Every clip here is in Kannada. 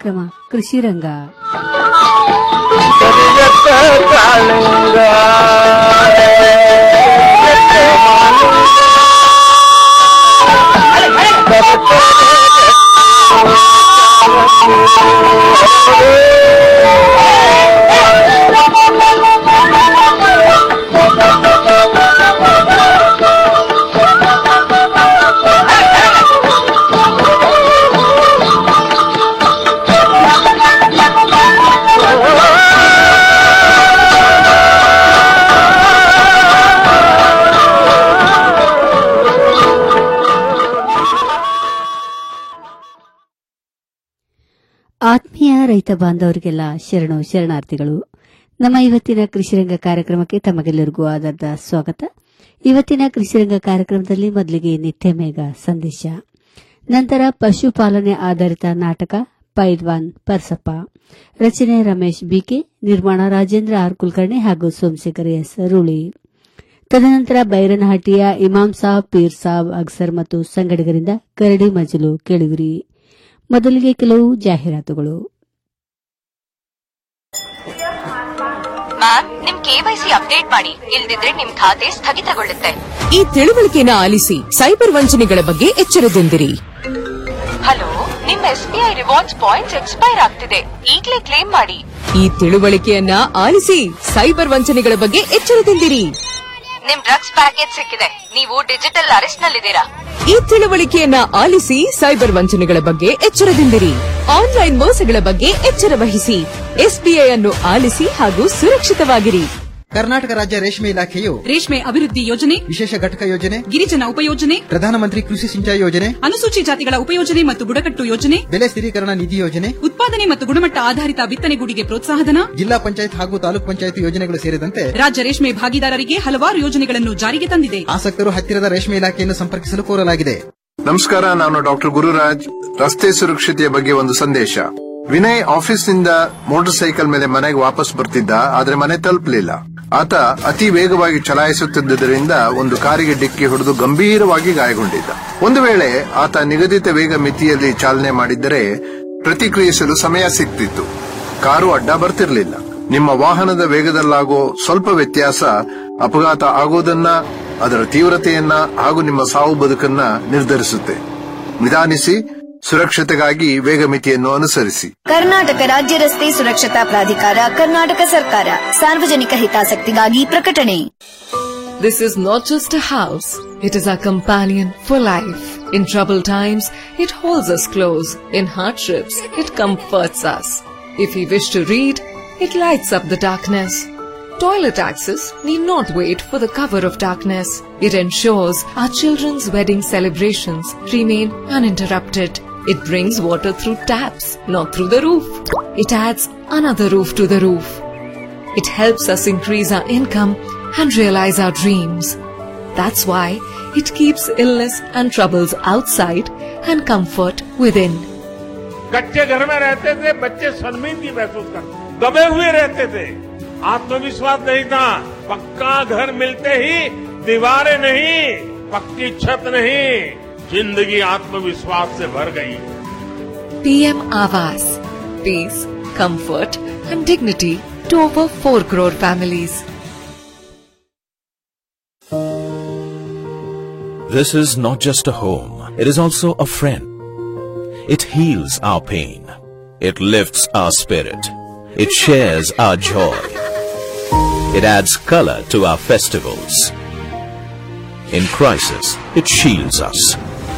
ಕಾರ್ಯಕ್ರಮ ಕೃಷಿ ರಂಗ ಕರಿಯತ್ತ ಕಾಳಿಂಗ ಆತ್ಮೀಯ ರೈತ ಬಾಂಧವರಿಗೆಲ್ಲ ಶರಣು ಶರಣಾರ್ಥಿಗಳು ನಮ್ಮ ಇವತ್ತಿನ ಕೃಷಿರಂಗ ಕಾರ್ಯಕ್ರಮಕ್ಕೆ ತಮಗೆಲ್ಲರಿಗೂ ಆಧಾರದ ಸ್ವಾಗತ ಇವತ್ತಿನ ಕೃಷಿರಂಗ ಕಾರ್ಯಕ್ರಮದಲ್ಲಿ ಮೊದಲಿಗೆ ನಿತ್ಯ ಮೇಘ ಸಂದೇಶ ನಂತರ ಪಶುಪಾಲನೆ ಆಧಾರಿತ ನಾಟಕ ಪೈಲ್ವಾನ್ ಪರ್ಸಪ್ಪ ರಚನೆ ರಮೇಶ್ ಬಿಕೆ ನಿರ್ಮಾಣ ರಾಜೇಂದ್ರ ಆರ್ ಕುಲಕರ್ಣಿ ಹಾಗೂ ಸೋಮಶೇಖರ್ ಎಸ್ ರೂಳಿ ತದನಂತರ ಬೈರನಹಟ್ಟಿಯ ಇಮಾಮ್ ಸಾಬ್ ಪೀರ್ ಸಾಬ್ ಅಗ್ಸರ್ ಮತ್ತು ಸಂಗಡಿಗರಿಂದ ಕರಡಿ ಮಜಲು ಕೇಳುವಿರಿ ಮೊದಲಿಗೆ ಕೆಲವು ಜಾಹೀರಾತುಗಳು ಮ್ಯಾಮ್ ನಿಮ್ ಕೆವೈಸಿ ಅಪ್ಡೇಟ್ ಮಾಡಿ ಇಲ್ದಿದ್ರೆ ನಿಮ್ ಖಾತೆ ಸ್ಥಗಿತಗೊಳ್ಳುತ್ತೆ ಈ ತಿಳುವಳಿಕೆನ ಆಲಿಸಿ ಸೈಬರ್ ವಂಚನೆಗಳ ಬಗ್ಗೆ ಎಚ್ಚರದಿಂದಿರಿ ಹಲೋ ನಿಮ್ S B I rewards points expire ಆಗ್ತಿದೆ ಈಗ್ಲೇ ಕ್ಲೇಮ್ ಮಾಡಿ ಈ ತಿಳುವಳಿಕೆಯನ್ನ ಆಲಿಸಿ ಸೈಬರ್ ವಂಚನೆಗಳ ಬಗ್ಗೆ ಎಚ್ಚರದಿಂದಿರಿ ನಿಮ್ ಡ್ರಗ್ಸ್ ಪ್ಯಾಕೇಜ್ ಸಿಕ್ಕಿದೆ ನೀವು ಡಿಜಿಟಲ್ ಅರೆಸ್ಟ್ ನಲ್ಲಿದ್ದೀರಾ ಈ ತಿಳುವಳಿಕೆಯನ್ನ ಆಲಿಸಿ ಸೈಬರ್ ವಂಚನೆಗಳ ಬಗ್ಗೆ ಎಚ್ಚರದಿಂದಿರಿ ಆನ್ಲೈನ್ ಮೋಸಗಳ ಬಗ್ಗೆ ಎಚ್ಚರ ವಹಿಸಿ ಎಸ್ಬಿಐ ಅನ್ನು ಆಲಿಸಿ ಹಾಗೂ ಸುರಕ್ಷಿತವಾಗಿರಿ ಕರ್ನಾಟಕ ರಾಜ್ಯ ರೇಷ್ಮೆ ಇಲಾಖೆಯು ರೇಷ್ಮೆ ಅಭಿವೃದ್ಧಿ ಯೋಜನೆ ವಿಶೇಷ ಘಟಕ ಯೋಜನೆ ಗಿರಿಜನ ಉಪಯೋಜನೆ ಪ್ರಧಾನಮಂತ್ರಿ ಕೃಷಿ ಸಿಂಚಾಯಿ ಯೋಜನೆ ಅನುಸೂಚಿ ಜಾತಿಗಳ ಉಪಯೋಜನೆ ಮತ್ತು ಬುಡಕಟ್ಟು ಯೋಜನೆ ಬೆಲೆ ಸ್ಥಿರೀಕರಣ ನಿಧಿ ಯೋಜನೆ ಉತ್ಪಾದನೆ ಮತ್ತು ಗುಣಮಟ್ಟ ಆಧಾರಿತ ಬಿತ್ತನೆಗೂಡಿಗೆ ಪ್ರೋತ್ಸಾಹಧನ ಜಿಲ್ಲಾ ಪಂಚಾಯತ್ ಹಾಗೂ ತಾಲೂಕ್ ಪಂಚಾಯತ್ ಯೋಜನೆಗಳು ಸೇರಿದಂತೆ ರಾಜ್ಯ ರೇಷ್ಮೆ ಭಾಗಿದಾರರಿಗೆ ಹಲವಾರು ಯೋಜನೆಗಳನ್ನು ಜಾರಿಗೆ ತಂದಿದೆ ಆಸಕ್ತರು ಹತ್ತಿರದ ರೇಷ್ಮೆ ಇಲಾಖೆಯನ್ನು ಸಂಪರ್ಕಿಸಲು ಕೋರಲಾಗಿದೆ ನಮಸ್ಕಾರ ನಾನು ಡಾಕ್ಟರ್ ಗುರುರಾಜ್ ರಸ್ತೆ ಸುರಕ್ಷತೆಯ ಬಗ್ಗೆ ಒಂದು ಸಂದೇಶ ವಿನಯ್ ಆಫೀಸ್ನಿಂದ ಮೋಟಾರ್ ಸೈಕಲ್ ಮೇಲೆ ಮನೆಗೆ ವಾಪಸ್ ಬರ್ತಿದ್ದ ಆದ್ರೆ ಮನೆ ತಲುಪಲಿಲ್ಲ ಆತ ಅತಿ ವೇಗವಾಗಿ ಚಲಾಯಿಸುತ್ತಿದ್ದುದರಿಂದ ಒಂದು ಕಾರಿಗೆ ಡಿಕ್ಕಿ ಹೊಡೆದು ಗಂಭೀರವಾಗಿ ಗಾಯಗೊಂಡಿದ್ದ ಒಂದು ವೇಳೆ ಆತ ನಿಗದಿತ ವೇಗ ಮಿತಿಯಲ್ಲಿ ಚಾಲನೆ ಮಾಡಿದ್ದರೆ ಪ್ರತಿಕ್ರಿಯಿಸಲು ಸಮಯ ಸಿಗ್ತಿತ್ತು ಕಾರು ಅಡ್ಡ ಬರ್ತಿರ್ಲಿಲ್ಲ ನಿಮ್ಮ ವಾಹನದ ವೇಗದಲ್ಲಾಗೋ ಸ್ವಲ್ಪ ವ್ಯತ್ಯಾಸ ಅಪಘಾತ ಆಗೋದನ್ನ ಅದರ ತೀವ್ರತೆಯನ್ನ ಹಾಗೂ ನಿಮ್ಮ ಸಾವು ಬದುಕನ್ನ ನಿರ್ಧರಿಸುತ್ತೆ ನಿಧಾನಿಸಿ ಸುರಕ್ಷತೆಗಾಗಿ ವೇಗ ಮಿತಿಯನ್ನು ಅನುಸರಿಸಿ ಕರ್ನಾಟಕ ರಾಜ್ಯ ರಸ್ತೆ ಸುರಕ್ಷತಾ ಪ್ರಾಧಿಕಾರ ಕರ್ನಾಟಕ ಸರ್ಕಾರ ಸಾರ್ವಜನಿಕ ಹಿತಾಸಕ್ತಿಗಾಗಿ ಪ್ರಕಟಣೆ This is not just a house, it is our companion for life. In troubled times, it holds us close. In hardships, it comforts us. If we wish to read, it lights up the darkness. Toilet access need not wait for the cover of darkness. It ensures our children's wedding celebrations remain uninterrupted. It brings water through taps, not through the roof. It adds another roof to the roof. It helps us increase our income and realize our dreams. That's why it keeps illness and troubles outside and comfort within. कच्चे घर में रहते थे बच्चे शर्मिंदगी महसूस करते दबे हुए रहते थे आत्मविश्वास नहीं था पक्का घर मिलते ही दीवारें नहीं पक्की छत नहीं जिंदगी आत्मविश्वास से भर गई PM Avas. Peace, comfort and dignity to over 4 crore families. This is not just a home, it is also a friend. It heals our pain. It lifts our spirit. It shares our joy. It adds color to our festivals. In crisis, it shields us.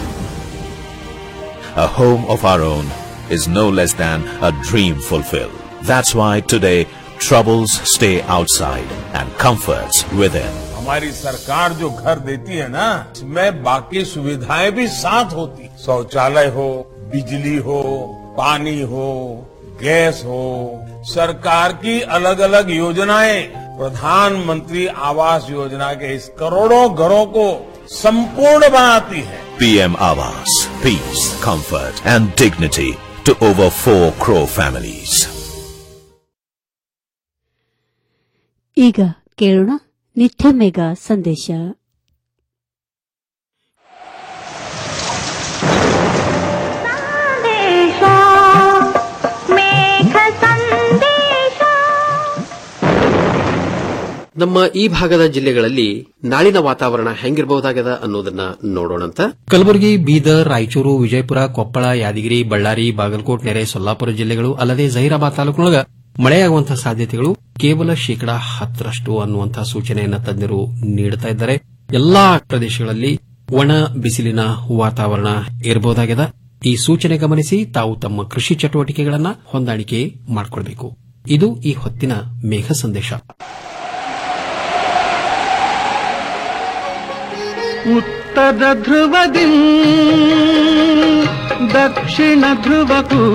A home of our own is no less than a dream fulfilled. That's why today troubles stay outside and comforts within. हमारी सरकार जो घर देती है ना इसमें बाकी सुविधाएं भी साथ होती शौचालय हो बिजली हो पानी हो गैस हो सरकार की अलग अलग योजनाएं प्रधानमंत्री आवास योजना के इस करोड़ों घरों को संपूर्ण बनाती है PM Awas, peace, comfort and dignity to over 4 crore families. ಈಗ ಕೇಳೋಣ ನಿತ್ಯ ಮೇಘ ಸಂದೇಶ ನಮ್ಮ ಈ ಭಾಗದ ಜಿಲ್ಲೆಗಳಲ್ಲಿ ನಾಳಿನ ವಾತಾವರಣ ಹೆಂಗಿರಬಹುದಾಗದ ಅನ್ನೋದನ್ನ ನೋಡೋಣಂತ ಕಲಬುರಗಿ ಬೀದರ್ ರಾಯಚೂರು ವಿಜಯಪುರ ಕೊಪ್ಪಳ ಯಾದಗಿರಿ ಬಳ್ಳಾರಿ ಬಾಗಲಕೋಟ್ ನೆರೆ ಸೊಲ್ಲಾಪುರ ಜಿಲ್ಲೆಗಳು ಅಲ್ಲದೆ ಜಹೀರಾಬಾದ್ ತಾಲೂಕಿನೊಳಗ ಮಳೆಯಾಗುವಂತಹ ಸಾಧ್ಯತೆಗಳು ಕೇವಲ ಶೇಕಡಾ ಹತ್ತರಷ್ಟು ಅನ್ನುವಂತಹ ಸೂಚನೆಯನ್ನ ತಜ್ಞರು ನೀಡುತ್ತಾ ಇದ್ದಾರೆ ಎಲ್ಲಾ ಪ್ರದೇಶಗಳಲ್ಲಿ ಒಣ ಬಿಸಿಲಿನ ವಾತಾವರಣ ಇರಬಹುದಾಗಿದೆ ಈ ಸೂಚನೆ ಗಮನಿಸಿ ತಾವು ತಮ್ಮ ಕೃಷಿ ಚಟುವಟಿಕೆಗಳನ್ನ ಹೊಂದಾಣಿಕೆ ಮಾಡಿಕೊಳ್ಬೇಕು ಇದು ಈ ಹೊತ್ತಿನ ಮೇಘ ಸಂದೇಶ ಉತ್ತರ ಧ್ರುವದಿ ದಕ್ಷಿಣ ಧ್ರುವಕ್ಕೂ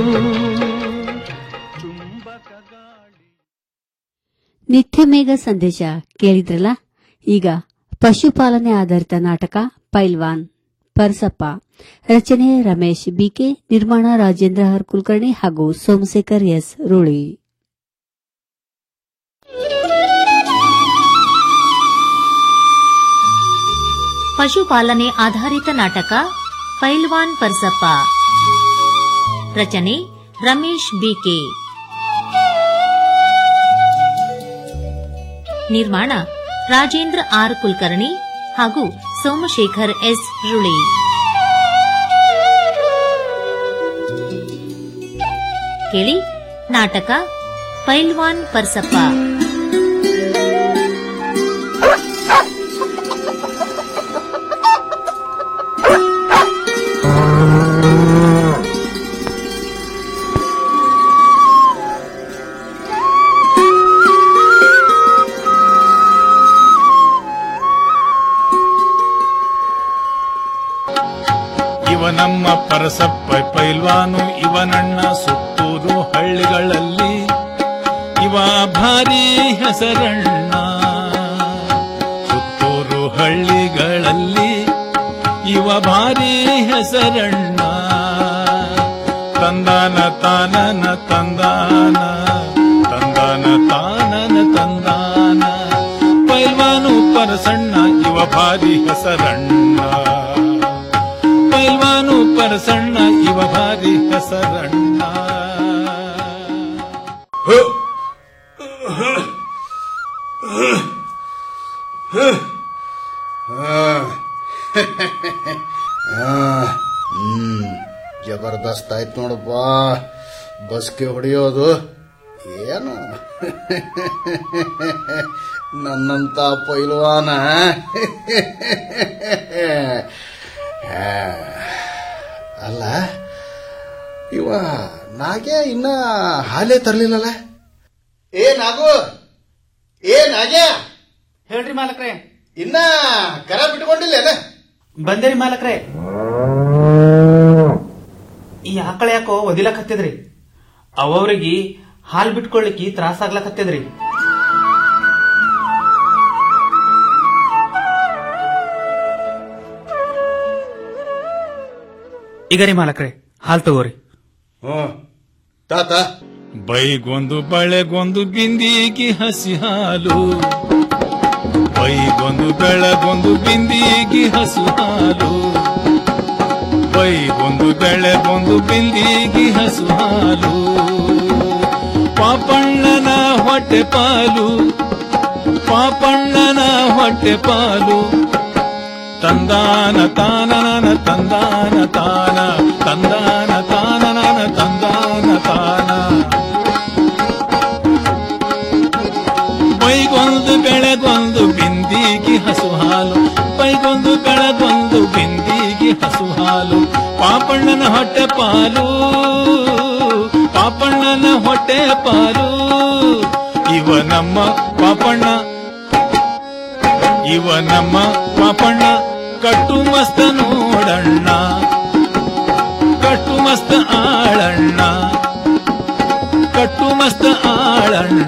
ನಿತ್ಯ ಮೇಘ ಸಂದೇಶ ಕೇಳಿದ್ರಲ್ಲ ಈಗ ಪಶುಪಾಲನೆ ಆಧಾರಿತ ನಾಟಕ ಪೈಲ್ವಾನ್ ಪರಸಪ್ಪ ರಚನೆ ರಮೇಶ್ ಬಿಕೆ ನಿರ್ಮಾಣ ರಾಜೇಂದ್ರ ಹರ್ ಕುಲಕರ್ಣಿ ಹಾಗೂ ಸೋಮಶೇಖರ್ ಎಸ್ ರೂಳಿ ಪಶುಪಾಲನೆ ಆಧಾರಿತ ನಾಟಕ ಪೈಲ್ವಾನ್ ಪರ್ಸಪ್ಪ ರಚನೆ ರಮೇಶ್ ಬಿಕೆ ನಿರ್ಮಾಣ ರಾಜೇಂದ್ರ ಆರ್ ಕುಲಕರ್ಣಿ ಹಾಗೂ ಸೋಮಶೇಖರ್ ಎಸ್ ರುಳಿ ಕೇಳಿ ನಾಟಕ ಪೈಲ್ವಾನ್ ಪರ್ಸಪ್ಪ ಇವ ನಮ್ಮ ಪರಸಪ್ಪ ಪೈಲ್ವಾನು ಇವನಣ್ಣ ಸುತ್ತೂರು ಹಳ್ಳಿಗಳಲ್ಲಿ ಇವ ಭಾರಿ ಹೆಸರಣ್ಣ ಸುತ್ತೂರು ಹಳ್ಳಿಗಳಲ್ಲಿ ಇವ ಭಾರಿ ಹೆಸರಣ್ಣ ತಂದಾನ ತಾನನ ತಂದಾನ ತಂದಾನ ತಾನನ ತಂದಾನ ಪೈಲ್ವಾನು ಪರಸಣ್ಣ ಇವ ಭಾರಿ ಹೆಸರಣ್ಣ ಪೈಲ್ವಾನು ಪರಸಣ್ಣ ಇವ ಭಾರಿ ಹೆಸರಣ್ಣ ಹ್ಮ್ ಜಬರ್ದಸ್ತ್ ಆಯ್ತು ನೋಡಪ್ಪ ಬಸ್ಗೆ ಹೊಡೆಯೋದು ಏನು ನನ್ನಂತ ಪೈಲ್ವಾನ ಆ, ಅಲ್ಲ ಇವ ನಾಗೆ ಇನ್ನ ಹಾಲೇ ತರ್ಲಿಲ್ಲಲ್ಲ ಏ ನಾಗು ಏ ನಾಗ್ಯ ಹೇಳ್ರಿ ಮಾಲಕ್ರೆ ಇನ್ನ ಕರ ಬಿಟ್ಕೊಂಡಿಲ್ಲ ಬಂದೇರಿ ಮಾಲಕ್ರೆ ಈ ಆಕಳ ಯಾಕೋ ಒದಿಲಕತ್ತಿದ್ರಿ ಅವವ್ರಿಗೆ ಹಾಲ್ ಬಿಟ್ಕೊಳ್ಳಿಕ್ಕೆ ತ್ರಾಸ ಆಗ್ಲಕತ್ತಿದ್ರಿ ಈಗ ರೀ ಮಾಲಕ್ರೆ ಹಾಲ್ ತಗೋರಿ ತಾತ ಬೈಗೊಂದು ಬಳೆಗೊಂದು ಬಿಂದಿಗೆ ಹಸಿ ಹಾಲು ಬೈಗೊಂದು ಬೆಳಗೊಂದು ಬಿಂದಿಗೆ ಹಸು ಹಾಲು ಬೈಗೊಂದು ಬೆಳೆಗೊಂದು ಬಿಂದಿಗೆ ಹಸು ಹಾಲು ಪಾಪಣ್ಣನ ಹೊಟ್ಟೆ ಪಾಲು ಪಾಪಣ್ಣನ ಹೊಟ್ಟೆ ಪಾಲು ತಂದಾನ ತಾನನ ತಂದಾನ ತಾನ ತಂದಾನ ತಾನನ ತಂದಾನ ತಾನ ಬೈಗೊಂದು ಬೆಳೆಗೊಂದು ಬಿಂದಿಗೆ ಹಸು ಹಾಲು ಬೈಗೊಂದು ಬೆಳೆಗೊಂದು ಬಿಂದಿಗೆ ಹಸು ಹಾಲು ಪಾಪಣ್ಣನ ಹೊಟ್ಟೆ ಪಾಲು ಪಾಪಣ್ಣನ ಹೊಟ್ಟೆ ಪಾಲು ಇವ ನಮ್ಮ ಪಾಪಣ್ಣ ಇವ ನಮ್ಮ ಪಾಪಣ್ಣ ಕಟ್ಟು ಮಸ್ತ ನೋಡಣ್ಣ ಕಟ್ಟು ಮಸ್ತ ಆಳಣ್ಣ ಕಟ್ಟು ಮಸ್ತ ಆಳಣ್ಣ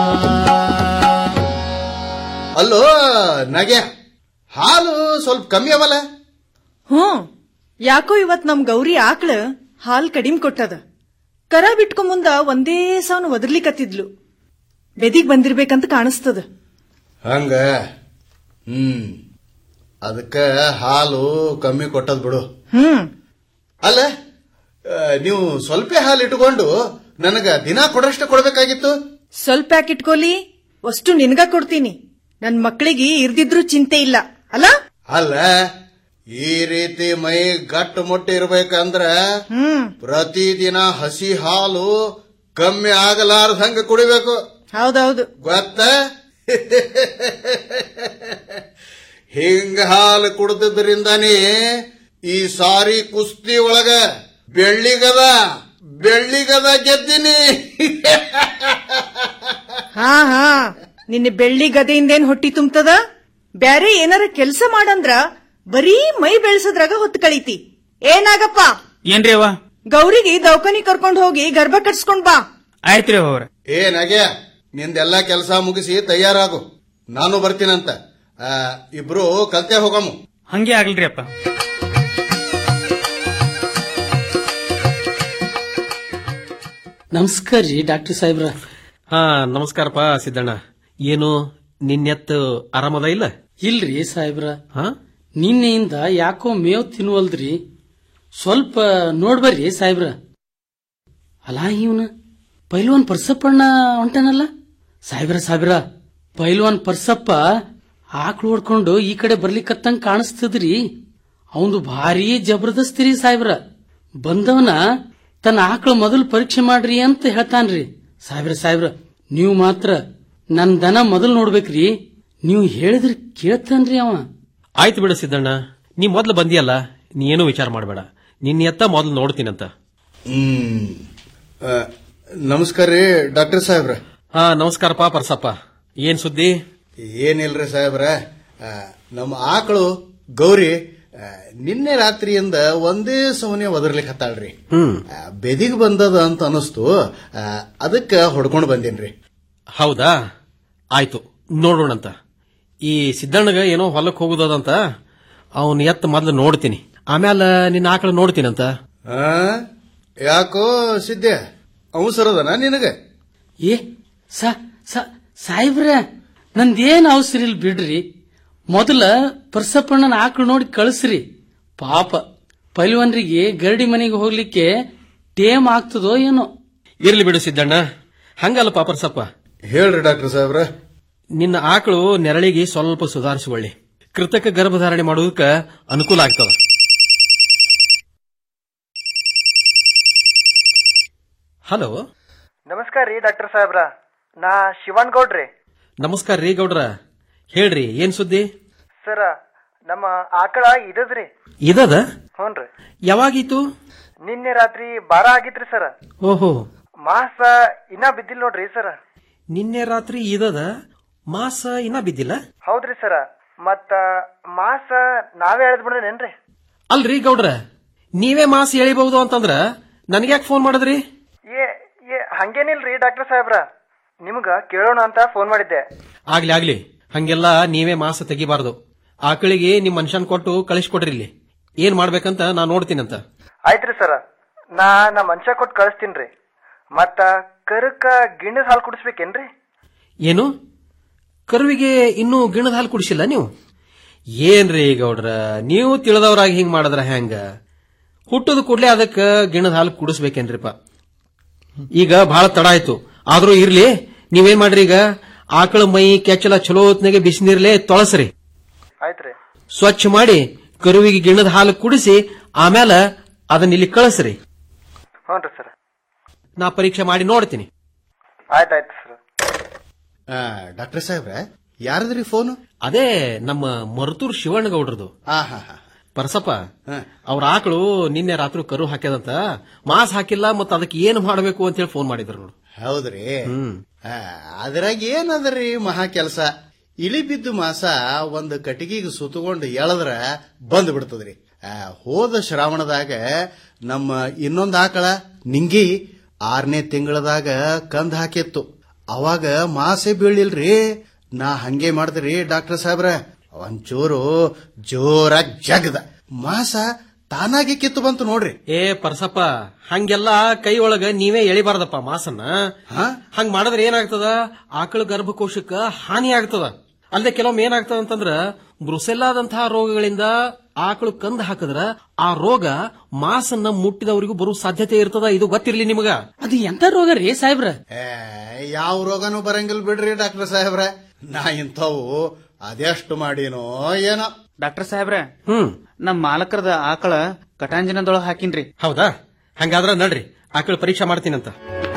ಅಲ್ಲೋ ನಗೆ ಹಾಲು ಸ್ವಲ್ಪ ಕಮ್ಮಿ ಅವಲ್ಲ ಹ್ಮ್ ಯಾಕೋ ಇವತ್ ನಮ್ ಗೌರಿ ಆಕಳ ಹಾಲ್ ಕಡಿಮೆ ಕೊಟ್ಟದ ಕರ ಬಿಟ್ಕೊ ಮುಂದ ಒಂದೇ ಸಾವನು ಒದರ್ಲಿಕತ್ತಿದ್ಲು ಬೆದಿಗ್ ಬಂದಿರ್ಬೇಕಂತ ಕಾಣಿಸ್ತದ ಹಂಗ ಹ್ಮ್ ಅದಕ್ಕ ಹಾಲು ಕಮ್ಮಿ ಕೊಟ್ಟದ್ ಬಿಡು ಹ್ಮ್ ಅಲ್ಲ ಆ, ನೀವು ಸ್ವಲ್ಪ ಹಾಲು ಇಟ್ಕೊಂಡು ನನಗ ದಿನ ಕೊಡಷ್ಟ ಕೊಡ್ಬೇಕಾಗಿತ್ತು ಸ್ವಲ್ಪ ಯಾಕೆ ಇಟ್ಕೊಲಿ ಅಷ್ಟು ನಿನ್ಗ ಕೊಡ್ತೀನಿ ನನ್ ಮಕ್ಕಳಿಗೆ ಇರ್ದಿದ್ರು ಚಿಂತೆ ಇಲ್ಲ ಅಲ್ಲ ಅಲ್ಲ ಈ ರೀತಿ ಮೈ ಗಟ್ಟು ಮುಟ್ಟಿ ಇರ್ಬೇಕಂದ್ರ ಪ್ರತಿದಿನ ಹಸಿ ಹಾಲು ಕಮ್ಮಿ ಆಗಲಾರ್ದಂಗ ಕುಡಿಬೇಕು ಹೌದೌದು ಗೊತ್ತ ಹಿಂಗ ಹಾಲು ಕುಡ್ದಿದ್ರಿಂದಾನೇ ಈ ಸಾರಿ ಕುಸ್ತಿ ಒಳಗ ಬೆಳ್ಳಿಗದ ಬೆಳ್ಳಿಗದ ಗೆದ್ದಿನಿ ಹಾ ಹಾ ನಿನ್ನೆ ಬೆಳ್ಳಿ ಗದೆಯಿಂದೇನ್ ಹೊಟ್ಟಿ ತುಂಬ್ತದ ಬ್ಯಾರೆ ಏನಾರ ಕೆಲ್ಸ ಮಾಡಂದ್ರ ಬರೀ ಮೈ ಬೆಳ್ಸದ್ರಾಗ ಹೊತ್ತು ಕಳೀತಿ ಏನಾಗಪ್ಪ ಏನ್ರಿ ಅವ್ವ ಗೌರಿಗೆ ದವಾಖಾನಿ ಕರ್ಕೊಂಡ್ ಹೋಗಿ ಗರ್ಭ ಕಟ್ಸ್ಕೊಂಡ್ ಬಾ ಆಯ್ತ್ರಿ ಅವ್ರ ಏ ನಗೆ ನಿಂದೆಲ್ಲ ಕೆಲಸ ಮುಗಿಸಿ ತಯಾರಾಗು ನಾನು ಬರ್ತೀನಂತ ಆ, ಇಬ್ರು ಕಲ್ತೆ ಹೋಗಮು ಹಂಗೆ ಆಗ್ಲ್ರಿ ಅಪ್ಪ ನಮಸ್ಕಾರ ರೀ ಡಾಕ್ಟರ್ ಸಾಹೇಬ್ರ ಹಾ ನಮಸ್ಕಾರಪ್ಪ ಸಿದ್ದಣ್ಣ ಏನು ನಿನ್ನೆತ್ತು ಆರಾಮದ ಇಲ್ಲ ಇಲ್ರಿ ಸಾಹೇಬ್ರ ಹಾ ನಿನ್ನೆಯಿಂದ ಯಾಕೋ ಮೇವ್ ತಿನ್ವಲ್ದ್ರಿ ಸ್ವಲ್ಪ ನೋಡ್ಬರ್ರಿ ಸಾಹೇಬ್ರ ಅಲಾ ಇವನ ಪೈಲ್ವಾನ್ ಪರ್ಸಪ್ಪಣ್ಣ ಹೊಂಟನಲ್ಲ ಸಾಹೇಬ್ರ ಸಾಹೇಬ್ರ ಪೈಲ್ವಾನ್ ಪರ್ಸಪ್ಪ ಆಕ್ಳು ಹೊಡ್ಕೊಂಡು ಈ ಕಡೆ ಬರ್ಲಿಕ್ಕತ್ತಂಗ್ ಕಾಣಿಸ್ತದ್ರಿ ಅವಂದು ಭಾರಿ ಜಬರ್ದಸ್ತ್ ರೀ ಸಾಹೇಬ್ರ ಬಂದವನ ತನ್ನ ಆಕಳು ಮೊದಲು ಪರೀಕ್ಷೆ ಮಾಡ್ರಿ ಅಂತ ಹೇಳ್ತಾನ್ರಿ ಸಾಹೇಬ್ರ ಸಾಹೇಬ್ರ ನೀವು ಮಾತ್ರ ನನ್ ದನ ಮೊದಲು ನೋಡ್ಬೇಕ್ರಿ ನೀವು ಹೇಳಿದ್ರೆ ಕೇಳ್ತಾನ್ರಿ ಅವ ಆಯ್ತು ಬಿಡ ಸಿದ್ದಣ್ಣ ನೀ ಮೊದ್ಲು ಬಂದಿಯಲ್ಲ ನೀ ಏನೂ ವಿಚಾರ ಮಾಡಬೇಡ ನಿನ್ನ ಎತ್ತ ಮೊದ್ಲು ನೋಡ್ತೀನಂತ ಹ್ಮ್ ಆ, ನಮಸ್ಕಾರ ರೀ ಡಾಕ್ಟರ್ ಸಾಹೇಬ್ರ ಹಾ ನಮಸ್ಕಾರಪ್ಪ ಪರ್ಸಪ್ಪ ಏನ್ ಸುದ್ದಿ ಏನಿಲ್ರಿ ಸಾಹೇಬ್ರ ಆ, ನಮ್ಮ ಆಕಳು ಗೌರಿ ಆ, ನಿನ್ನೆ ರಾತ್ರಿಯಿಂದ ಒಂದೇ ಸವನೆ ಒದರ್ಲಿಕ್ಕೆ ಹತ್ತಾಳ್ರಿ ಹ್ಮ್ ಬೆದಿಗ್ ಬಂದದ ಅಂತ ಅನಿಸ್ತು ಆ, ಅದಕ್ಕ ಹೊಡ್ಕೊಂಡು ಬಂದೇನ್ರಿ ಹೌದಾ ಆಯ್ತು ನೋಡೋಣಂತ ಈ ಸಿದ್ದಣ್ಣಗ ಏನೋ ಹೊಲಕ್ ಹೋಗುದದಂತ ಅವನ್ ಎತ್ತ ಮೊದ್ಲು ನೋಡ್ತೀನಿ ಆಮ್ಯಾಲ ನಿನ್ನ ಆಕಳ ನೋಡ್ತೀನಂತ ಆ? ಯಾಕೋ ಸಿದ್ದೆ ಅವಸರದನ ನಿನಗ ಏ ಸ ಸ- ಸಾಹೇಬ್ರ ನಂದೇನ್ ಅವಸರ ಇಲ್ಲ ಬಿಡ್ರಿ ಮೊದಲ ಪರ್ಸಪ್ಪಣ್ಣನ ಆಕಳು ನೋಡಿ ಕಳಿಸ್ರಿ ಪಾಪ ಪೈಲ್ವನ್ರಿಗೆ ಗರಡಿ ಮನೆಗೆ ಹೋಗ್ಲಿಕ್ಕೆ ಟೇಮ್ ಆಗ್ತದೋ ಏನೋ ಇರ್ಲಿ ಬಿಡು ಸಿದ್ದಣ್ಣ ಹಂಗಲ್ಲ ಪರ್ಸಪ್ಪ ಹೇಳ್ರಿ ಡಾಕ್ಟರ್ ಸಾಹೇಬ್ರ ನಿನ್ನ ಆಕಳು ನೆರಳಿಗೆ ಸ್ವಲ್ಪ ಸುಧಾರಿಸಿಕೊಳ್ಳಿ ಕೃತಕ ಗರ್ಭಧಾರಣೆ ಮಾಡೋದಕ್ಕ ಅನುಕೂಲ ಆಗ್ತದ ಹಲೋ ನಮಸ್ಕಾರ ರೀ ಡಾಕ್ಟರ್ ಸಾಹೇಬ್ರ ನಾ ಶಿವನ್ ಗೌಡ್ರಿ ನಮಸ್ಕಾರ ರೀ ಗೌಡ್ರ ಹೇಳ್ರಿ ಏನ್ ಸುದ್ದಿ ಸರ ನಮ್ಮ ಆಕಳ ಇದದ್ರಿ ಇದದ ಹ್ಞೂನ್ರಿ ಯಾವಾಗಿತ್ತು ನಿನ್ನೆ ರಾತ್ರಿ ಬಾರ ಆಗಿತ್ರಿ ಸರ ಓಹೋ ಮಾಸ ಇನ್ನ ಬಿದ್ದಿಲ್ ನೋಡ್ರಿ ಸರ ನಿನ್ನೆ ರಾತ್ರಿ ಇದದ ಮಾಸ ಇನ್ನ ಬಿದ್ದಿಲ್ಲ ಹೌದ್ರಿ ಸರ ಮತ್ತ ಮಾಸ ನಾವೇ ಎಳ್ದ್ ಬಿಡ್ರೇನೇನ್ರಿ ಅಲ್ರಿ ಗೌಡ್ರ ನೀವೇ ಮಾಸ ಎಳಿಬಹುದು ಅಂತಂದ್ರ ನನ್ಗ್ಯಾಕ್ ಫೋನ್ ಮಾಡಿದ್ರಿ ಏ ಏ ಹಂಗೇನಿಲ್ರಿ ಡಾಕ್ಟರ್ ಸಾಹೇಬ್ರ ನಿಮ್ಗ ಕೇಳೋಣ ಅಂತ ಫೋನ್ ಮಾಡಿದ್ದೆ ಆಗ್ಲಿ ಆಗ್ಲಿ ಹಂಗೆಲ್ಲ ನೀವೇ ಮಾಸ ತೆಗಿಬಾರ್ದು ಆಕಳಿಗೆ ನಿಮ್ ಮನುಷ್ಯನ್ ಕೊಟ್ಟು ಕಳಿಸ್ಕೊಡ್ರಿ ಇಲ್ಲಿ ಏನ್ ಮಾಡ್ಬೇಕಂತ ನಾ ನೋಡ್ತೀನಂತ ಆಯ್ತ್ರಿ ಸರ ನಾ ನಾ ಮನುಷ್ಯ ಕೊಟ್ಟು ಕಳಿಸ್ತೀನ್ರಿ ಮತ್ತ ಕರಕ್ಕ ಗಿಣ್ಣದ ಹಾಲು ಕುಡಿಸ್ಬೇಕೇನ್ರಿ ಏನು ಕರುವಿಗೆ ಇನ್ನೂ ಗಿಣದ ಹಾಲು ಕುಡಿಸಿಲ್ಲ ನೀವು ಏನ್ರಿ ಗೌಡ್ರ ನೀವು ತಿಳಿದವರಾಗಿ ಹಿಂಗ್ ಮಾಡಿದ್ರ ಹೆಂಗ ಹುಟ್ಟದ ಕೂಡ್ಲೆ ಅದಕ್ಕ ಗಿಣದ ಹಾಲು ಕುಡಿಸ್ಬೇಕೇನ್ರಿಪ್ಪ ಈಗ ಬಹಳ ತಡ ಆಯ್ತು ಆದ್ರೂ ಇರ್ಲಿ ನೀವೇನ್ ಮಾಡ್ರಿ ಈಗ ಆಕಳ ಮೈ ಕೆಚ್ಚಲ ಚಲೋ ಹೊತ್ನಾಗೆ ಬಿಸಿನೀರ್ಲೆ ತೊಳಸ್ರಿ ಆಯ್ತ್ರಿ ಸ್ವಚ್ಛ ಮಾಡಿ ಕರುವಿಗೆ ಗಿಣದ ಹಾಲು ಕುಡಿಸಿ ಆಮೇಲೆ ಅದನ್ನ ಇಲ್ಲಿ ಕಳಿಸ್ರಿ ಹ್ಞೂನ್ರಿ ಸರ್ ನಾ ಪರೀಕ್ಷೆ ಮಾಡಿ ನೋಡ್ತೀನಿ ಆಯ್ತಾಯ್ತು ಸರ್ ಡಾಕ್ಟರ್ ಸಾಹೇಬ್ರ ಯಾರದ್ರಿ ಫೋನು ಅದೇ ನಮ್ಮ ಮರುತೂರ್ ಶಿವಣ್ಣ ಗೌಡ್ರದು ಹಾ ಹಾ ಹಾ ಪರಸಪ್ಪ ಅವ್ರ ಆಕಳು ನಿನ್ನೆ ರಾತ್ರಿ ಕರು ಹಾಕ್ಯದಂತ ಮಾಸ್ ಹಾಕಿಲ್ಲ ಮತ್ತ ಅದಕ್ಕೆ ಏನ್ ಮಾಡಬೇಕು ಅಂತ ಹೇಳಿ ಫೋನ್ ಮಾಡಿದ್ರು ನೋಡು ಹೌದ್ರಿ ಹ್ಮ್ ಆ, ಅದ್ರಾಗ ಏನದರಿ ಮಹಾ ಕೆಲಸ ಇಳಿ ಬಿದ್ದು ಮಾಸ ಒಂದು ಕಟ್ಟಿಗೆಗೆ ಸುತ್ತಕೊಂಡು ಎಳದ್ರ ಬಂದ್ ಬಿಡ್ತದ್ರಿ ಆ, ಹೋದ ಶ್ರಾವಣದಾಗ ನಮ್ಮ ಇನ್ನೊಂದ್ ಆಕಳ ನಿಂಗಿ ಆರನೇ ತಿಂಗಳದಾಗ ಕಂದ್ ಹಾಕಿತ್ತು ಅವಾಗ ಮಾಸೆ ಬೀಳಿಲ್ರಿ ನಾ ಹಂಗೆ ಮಾಡಿದ್ರಿ ಡಾಕ್ಟರ್ ಸಾಹೇಬ್ರ ಒಂಚೂರು ಜೋರಾಗಿ ಜಗದ ಮಾಸ ತಾನಾಗೆ ಕಿತ್ತು ಬಂತು ನೋಡ್ರಿ ಏ ಪರ್ಸಪ್ಪ ಹಂಗೆಲ್ಲ ಕೈ ಒಳಗ ನೀವೇ ಎಳಿಬಾರ್ದಪ್ಪ ಮಾಸನ್ನ ಹಂಗ್ ಮಾಡಿದ್ರೆ ಏನಾಗ್ತದ ಆಕಳ ಗರ್ಭಕೋಶಕ್ಕ ಹಾನಿ ಆಗ್ತದ ಅಲ್ಲದೆ ಕೆಲವೊಮ್ಮೆ ಏನಾಗ್ತದ ಅಂತಂದ್ರ ಬ್ರುಸೆಲ್ಲಾದಂತಹ ರೋಗಗಳಿಂದ ಆಕಳು ಕಂದು ಹಾಕಿದ್ರ ಆ ರೋಗ ಮಾಸನ್ನ ಮುಟ್ಟಿದವರಿಗೂ ಬರೋ ಸಾಧ್ಯತೆ ಇರ್ತದ ಇದು ಗೊತ್ತಿರ್ಲಿ ನಿಮಗ ಅದು ಎಂತ ರೋಗ ರೀ ಸಾಹೇಬ್ರ ಏ, ಯಾವ ರೋಗನೂ ಬರಂಗಿಲ್ಲ ಬಿಡ್ರಿ ಡಾಕ್ಟರ್ ಸಾಹೇಬ್ರ ನಾ ಇಂಥವು ಅದೆಷ್ಟು ಮಾಡೀನೋ ಏನೋ ಡಾಕ್ಟರ್ ಸಾಹೇಬ್ರೆ ಹ್ಮ್ ನಮ್ ಮಾಲಕರದ ಆಕಳ ಕಟಾಂಜನದೊಳಗ ಹಾಕಿನ್ರಿ ಹೌದಾ ಹಂಗಾದ್ರ ನಡ್ರಿ ಆಕಳ ಪರೀಕ್ಷೆ ಮಾಡ್ತೀನಂತ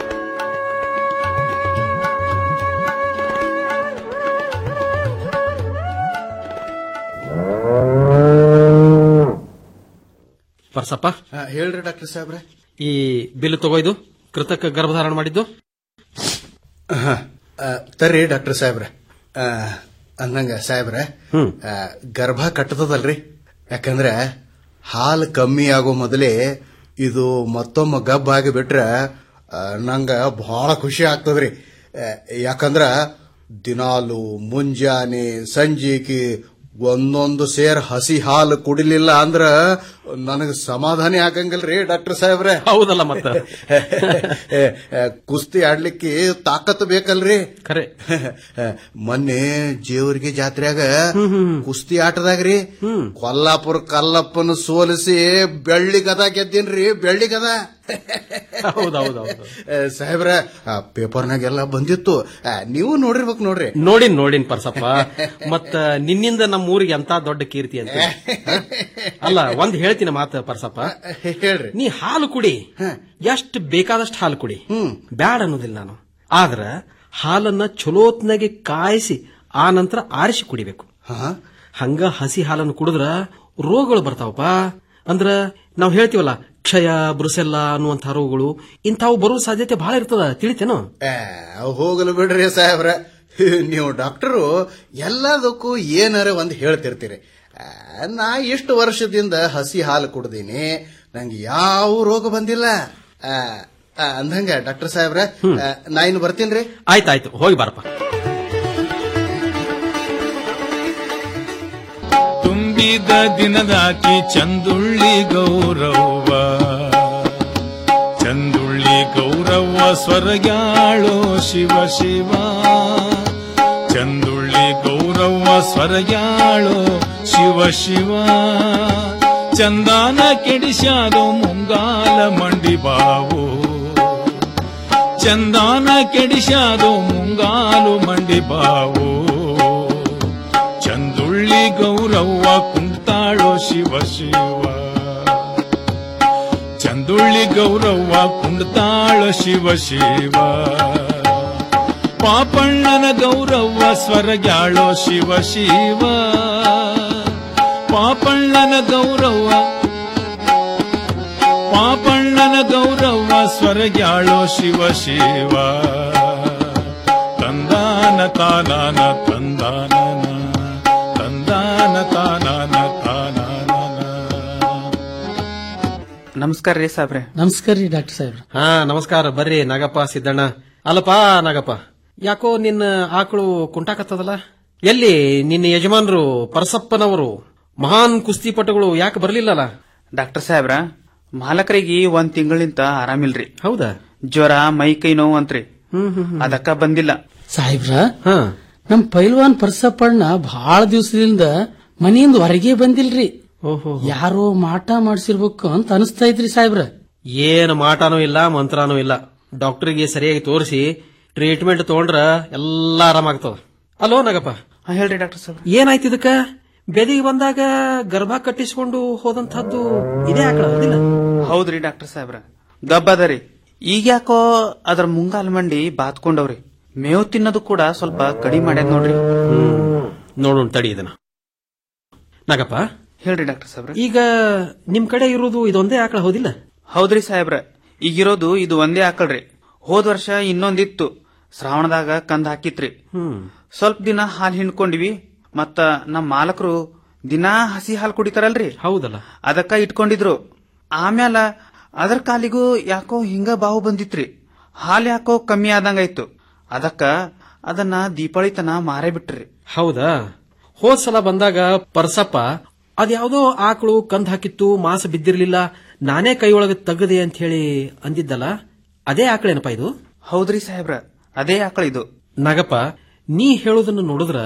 ಪರ್ಸಪ್ಪ ಆ, ಹೇಳ್ರಿ ಡಾಕ್ಟರ್ ಸಾಹೇಬ್ರೆ ಈ ಬಿಲ್ ತಗೋಯ್ದು ಕೃತಕ ಗರ್ಭಧಾರಣ ಮಾಡಿದ್ದು ಹ, ಆ, ತರ್ರಿ ಡಾಕ್ಟರ್ ಸಾಹೇಬ್ರೆ ಆ, ಅಂದಂಗ ಸಾಹೇಬ್ರೆ ಆ, ಗರ್ಭ ಕಟ್ಟತದಲ್ರಿ ಯಾಕಂದ್ರೆ ಹಾಲು ಕಮ್ಮಿ ಆಗೋ ಮೊದಲೇ ಇದು ಮತ್ತೊಮ್ಮೆ ಗಬ್ಬ ಆಗಿ ಬಿಟ್ರೆ ಆ, ನಂಗ ಬಹಳ ಖುಷಿ ಆಗ್ತದ್ರಿ ಆ, ಯಾಕಂದ್ರ ದಿನಾಲು ಮುಂಜಾನೆ ಸಂಜೆಗೆ ಒಂದೊಂದು ಸೇರ್ ಹಸಿ ಹಾಲು ಕುಡಿಲಿಲ್ಲ ಅಂದ್ರ ನನಗೆ ಸಮಾಧಾನ ಆಗಂಗಿಲ್ರಿ ಡಾಕ್ಟರ್ ಸಾಹೇಬ್ರೆ ಹೌದಲ್ಲ ಮತ್ತ ಏ, ಏ, ಕುಸ್ತಿ ಆಡ್ಲಿಕ್ಕೆ ತಾಕತ್ತು ಬೇಕಲ್ರಿ ಖರೆ ಮೊನ್ನೆ ಜೇವರ್ಗಿ ಜಾತ್ರೆಯಾಗ ಕುಸ್ತಿ ಆಟದಾಗ್ರಿ ಕೊಲ್ಲಾಪುರ ಕಲ್ಲಪ್ಪನ ಸೋಲಿಸಿ ಬೆಳ್ಳಿ ಗದ ಗೆದ್ದೀನ್ರಿ ಬೆಳ್ಳಿ ಗದ ಹೌದೌದೌದು ಏ, ಸಾಹೇಬ್ರ ಆ, ಪೇಪರ್ನಾಗೆಲ್ಲ ಬಂದಿತ್ತು ಆ, ನೀವು ನೋಡಿರ್ಬೇಕು ನೋಡ್ರಿ ನೋಡಿನ್ ನೋಡಿನ್ ಪರ್ಸಪ್ಪ ಮತ್ತ ನಿನ್ನಿಂದ ನಮ್ಮ ಊರಿಗೆ ಅಂತ ದೊಡ್ಡ ಕೀರ್ತಿ ಅಂತ ಅಲ್ಲ ಒಂದ್ ಹೇಳ್ತೀನಿ ಮಾತ ಪರ್ಸಪ್ಪ ಹೇಳ್ರಿ ನೀ ಹಾಲು ಕುಡಿ ಎಷ್ಟು ಬೇಕಾದಷ್ಟು ಹಾಲು ಕುಡಿ ಬ್ಯಾಡ ಅನ್ನೋದಿಲ್ಲ ನಾನು ಆದ್ರ ಹಾಲನ್ನ ಚಲೋತ್ನಾಗೆ ಕಾಯಿಸಿ ಆ ನಂತರ ಆರಿಸಿ ಕುಡಿಬೇಕು ಹಂಗ ಹಸಿ ಹಾಲನ್ನು ಕುಡಿದ್ರ ರೋಗಗಳು ಬರ್ತಾವಪ್ಪ ಅಂದ್ರ ನಾವ್ ಹೇಳ್ತೀವಲ್ಲ ಕ್ಷಯ ಬ್ರುಸೆಲ್ಲ ಅನ್ನುವಂಥ ರೋಗಗಳು ಇಂಥವು ಬರುವ ಸಾಧ್ಯತೆ ಬಹಳ ಇರ್ತದ ತಿಳಿತೇನು ಏ, ಹೋಗಲು ಬಿಡ್ರಿ ಸಾಹೇಬ್ರ ನೀವು ಡಾಕ್ಟರು ಎಲ್ಲದಕ್ಕೂ ಏನಾರ ಒಂದು ಹೇಳ್ತಿರ್ತೀರಿ ಆ, ನಾ ಇಷ್ಟು ವರ್ಷದಿಂದ ಹಸಿ ಹಾಲು ಕುಡ್ದೀನಿ ನಂಗೆ ಯಾವ ರೋಗ ಬಂದಿಲ್ಲ ಆ, ಆ, ಅಂದಂಗ ಡಾಕ್ಟರ್ ಸಾಹೇಬ್ರ ಆ, ನಾ ಇನ್ನು ಬರ್ತೀನ್ರಿ ಆಯ್ತಾಯ್ತು ಹೋಗಿ ಬಾರಪ್ಪ ತುಂಬಿದ ದಿನದಾಕಿ ಚಂದುಳ್ಳಿ ಗೌರವ್ವ ಚಂದುಳ್ಳಿ ಗೌರವ್ವ ಸ್ವರಗ್ಯಾಳೋ ಶಿವ ಶಿವ ಚಂದುಳ್ಳಿ ಗೌರವ್ವ ಸ್ವರಗ್ಯಾಳೋ ಶಿವ ಶಿವ ಚಂದಾನ ಕೆಡಿಸ್ಯಾದೋ ಮುಂಗಾಲ ಮಂಡಿ ಬಾವು ಚಂದಾನ ಕೆಡಿಸ್ಯಾದೋ ಮುಂಗಾಲು ಮಂಡಿ ಬಾವು ಚಂದುಳ್ಳಿ ಗೌರವ್ವ ಕುಂತಾಳೋ ಶಿವ ಶಿವ ಚಂದುಳ್ಳಿ ಗೌರವ್ವ ಕುಂಡ್ತಾಳೋ ಶಿವ ಶಿವ ಪಾಪಣ್ಣನ ಗೌರವ್ವ ಸ್ವರಗ್ಯಾಳೋ ಶಿವ ಶಿವ ಪಾಪಣ್ಣನ ಗೌರವ್ವ ಪಾಪಣ್ಣನ ಗೌರವ್ವ ಸ್ವರಗ್ಯಾಳೋ ಶಿವ ಶಿವ ತಂದಾನ ತಾನಾನ ತಂದಾನ ತಂದಾನ ತಾನಾನ ತಾನಾನ ನಮಸ್ಕಾರ ರೀ ಸಾಬ್ರೆ ನಮಸ್ಕಾರ ರೀ ಡಾಕ್ಟರ್ ಸಾಹೇಬ್ರ ಹಾ ನಮಸ್ಕಾರ ಬರ್ರಿ ನಾಗಪ್ಪ ಸಿದ್ದಣ್ಣ ಅಲ್ಲಪ್ಪ ನಾಗಪ್ಪ ಯಾಕೋ ನಿನ್ನ ಆಕಳು ಕುಂಟಾಕತ್ತದಲ್ಲ ಎಲ್ಲಿ ನಿನ್ನ ಯಜಮಾನರು ಪರಸಪ್ಪನವರು ಮಹಾನ್ ಕುಸ್ತಿಪಟುಗಳು ಯಾಕೆ ಬರ್ಲಿಲ್ಲಲ್ಲ ಡಾಕ್ಟರ್ ಸಾಹೇಬ್ರ ಮಾಲಕರಿಗೆ ಒಂದ್ ತಿಂಗಳಿಂದ ಆರಾಮಿಲ್ರಿ ಹೌದಾ ಜ್ವರ ಮೈ ಕೈ ನೋವು ಅಂತ್ರಿ ಅದಕ್ಕ ಬಂದಿಲ್ಲ ಸಾಹೇಬ್ರ ನಮ್ ಪೈಲ್ವಾನ್ ಪರ್ಸಪ್ಪಣ್ಣ ಬಹಳ ದಿವಸದಿಂದ ಮನೆಯಿಂದ ಹೊರಗೆ ಬಂದಿಲ್ರಿ ಓಹೋ ಯಾರೋ ಮಾಟ ಮಾಡ್ಸಿರ್ಬೇಕು ಅಂತ ಅನಿಸ್ತಾ ಇದ್ರಿ ಸಾಹೇಬ್ರ ಏನು ಮಾಟನೂ ಇಲ್ಲ ಮಂತ್ರನೂ ಇಲ್ಲ ಡಾಕ್ಟರ್ಗೆ ಸರಿಯಾಗಿ ತೋರಿಸಿ ಟ್ರೀಟ್ಮೆಂಟ್ ತಗೊಂಡ್ರ ಎಲ್ಲಾ ಆರಾಮಾಗ್ತದ ಅಲೋ ನಾಗಪ್ಪ ಹೇಳ್ರಿ ಡಾಕ್ಟರ್ ಸಾಹೇಬ್ರ ಏನಾಯ್ತು ಇದಕ್ಕ ಬೆದಿಗೆ ಬಂದಾಗ ಗರ್ಭ ಕಟ್ಟಿಸಿಕೊಂಡು ಹೋದಂತಹದ್ದು ಇದೇ ಆಕಳ ಹೌದಿಲ್ಲ ಹೌದ್ರಿ ಡಾಕ್ಟರ್ ಸಾಹೇಬ್ರ ಗಬ್ಬದರಿ ಈಗ ಯಾಕೋ ಅದ್ರ ಮುಂಗಾಲ್ ಮಂಡಿ ಬಾತ್ಕೊಂಡವ್ರಿ ಮೇವು ತಿನ್ನೋದು ಕೂಡ ಸ್ವಲ್ಪ ಕಡಿಮೆ ಮಾಡ್ಯದ ನೋಡ್ರಿ ನೋಡೋಣ ತಡಿ ಇದನ್ನ ನಾಗಪ್ಪ ಹೇಳ್ರಿ ಡಾಕ್ಟರ್ ಸಾಹೇಬ್ರ ಈಗ ನಿಮ್ ಕಡೆ ಇರೋದು ಇದೊಂದೇ ಆಕಳ ಹೌದಿಲ್ಲ ಹೌದ್ರಿ ಸಾಹೇಬ್ರ ಈಗಿರೋದು ಇದು ಒಂದೇ ಆಕಳ್ರಿ ಹೋದ್ ವರ್ಷ ಇನ್ನೊಂದಿತ್ತು ಶ್ರಾವಣದಾಗ ಕಂದ್ ಹಾಕಿತ್ರಿ ಹ್ಮ್ ಸ್ವಲ್ಪ ದಿನ ಹಾಲ್ ಹಿಂಡ್ಕೊಂಡಿವಿ ಮತ್ತ ನಮ್ ಮಾಲಕರು ದಿನಾ ಹಸಿ ಹಾಲ್ ಕುಡಿತಾರಲ್ರಿ ಹೌದಲ್ಲ ಅದಕ್ಕ ಇಟ್ಕೊಂಡಿದ್ರು ಆಮ್ಯಾಲ ಅದರ ಕಾಲಿಗೂ ಯಾಕೋ ಹಿಂಗ ಬಾವು ಬಂದಿತ್ರಿ ಹಾಲ್ ಯಾಕೋ ಕಮ್ಮಿ ಆದಂಗಾಯ್ತು ಅದಕ್ಕ ಅದನ್ನ ದೀಪಾವಳಿ ತನ ಮಾರೇ ಬಿಟ್ರಿ ಹೌದಾ ಹೋದ್ ಸಲ ಬಂದಾಗ ಪರ್ಸಪ್ಪ ಅದ್ಯಾವುದೋ ಆಕಳು ಕಂದ್ ಹಾಕಿತ್ತು ಮಾಸ ಬಿದ್ದಿರ್ಲಿಲ್ಲ ನಾನೇ ಕೈಯೊಳಗೆ ತೆಗದೆ ಅಂತ ಹೇಳಿ ಅಂದಿದ್ದಲ್ಲ ಅದೇ ಆಕಳೇನಪ್ಪ ಇದು ಹೌದ್ರಿ ಸಾಹೇಬ್ರ ಅದೇ ಆಕಳ ಇದು ನಾಗಪ್ಪ ನೀ ಹೇಳೋದನ್ನ ನೋಡಿದ್ರ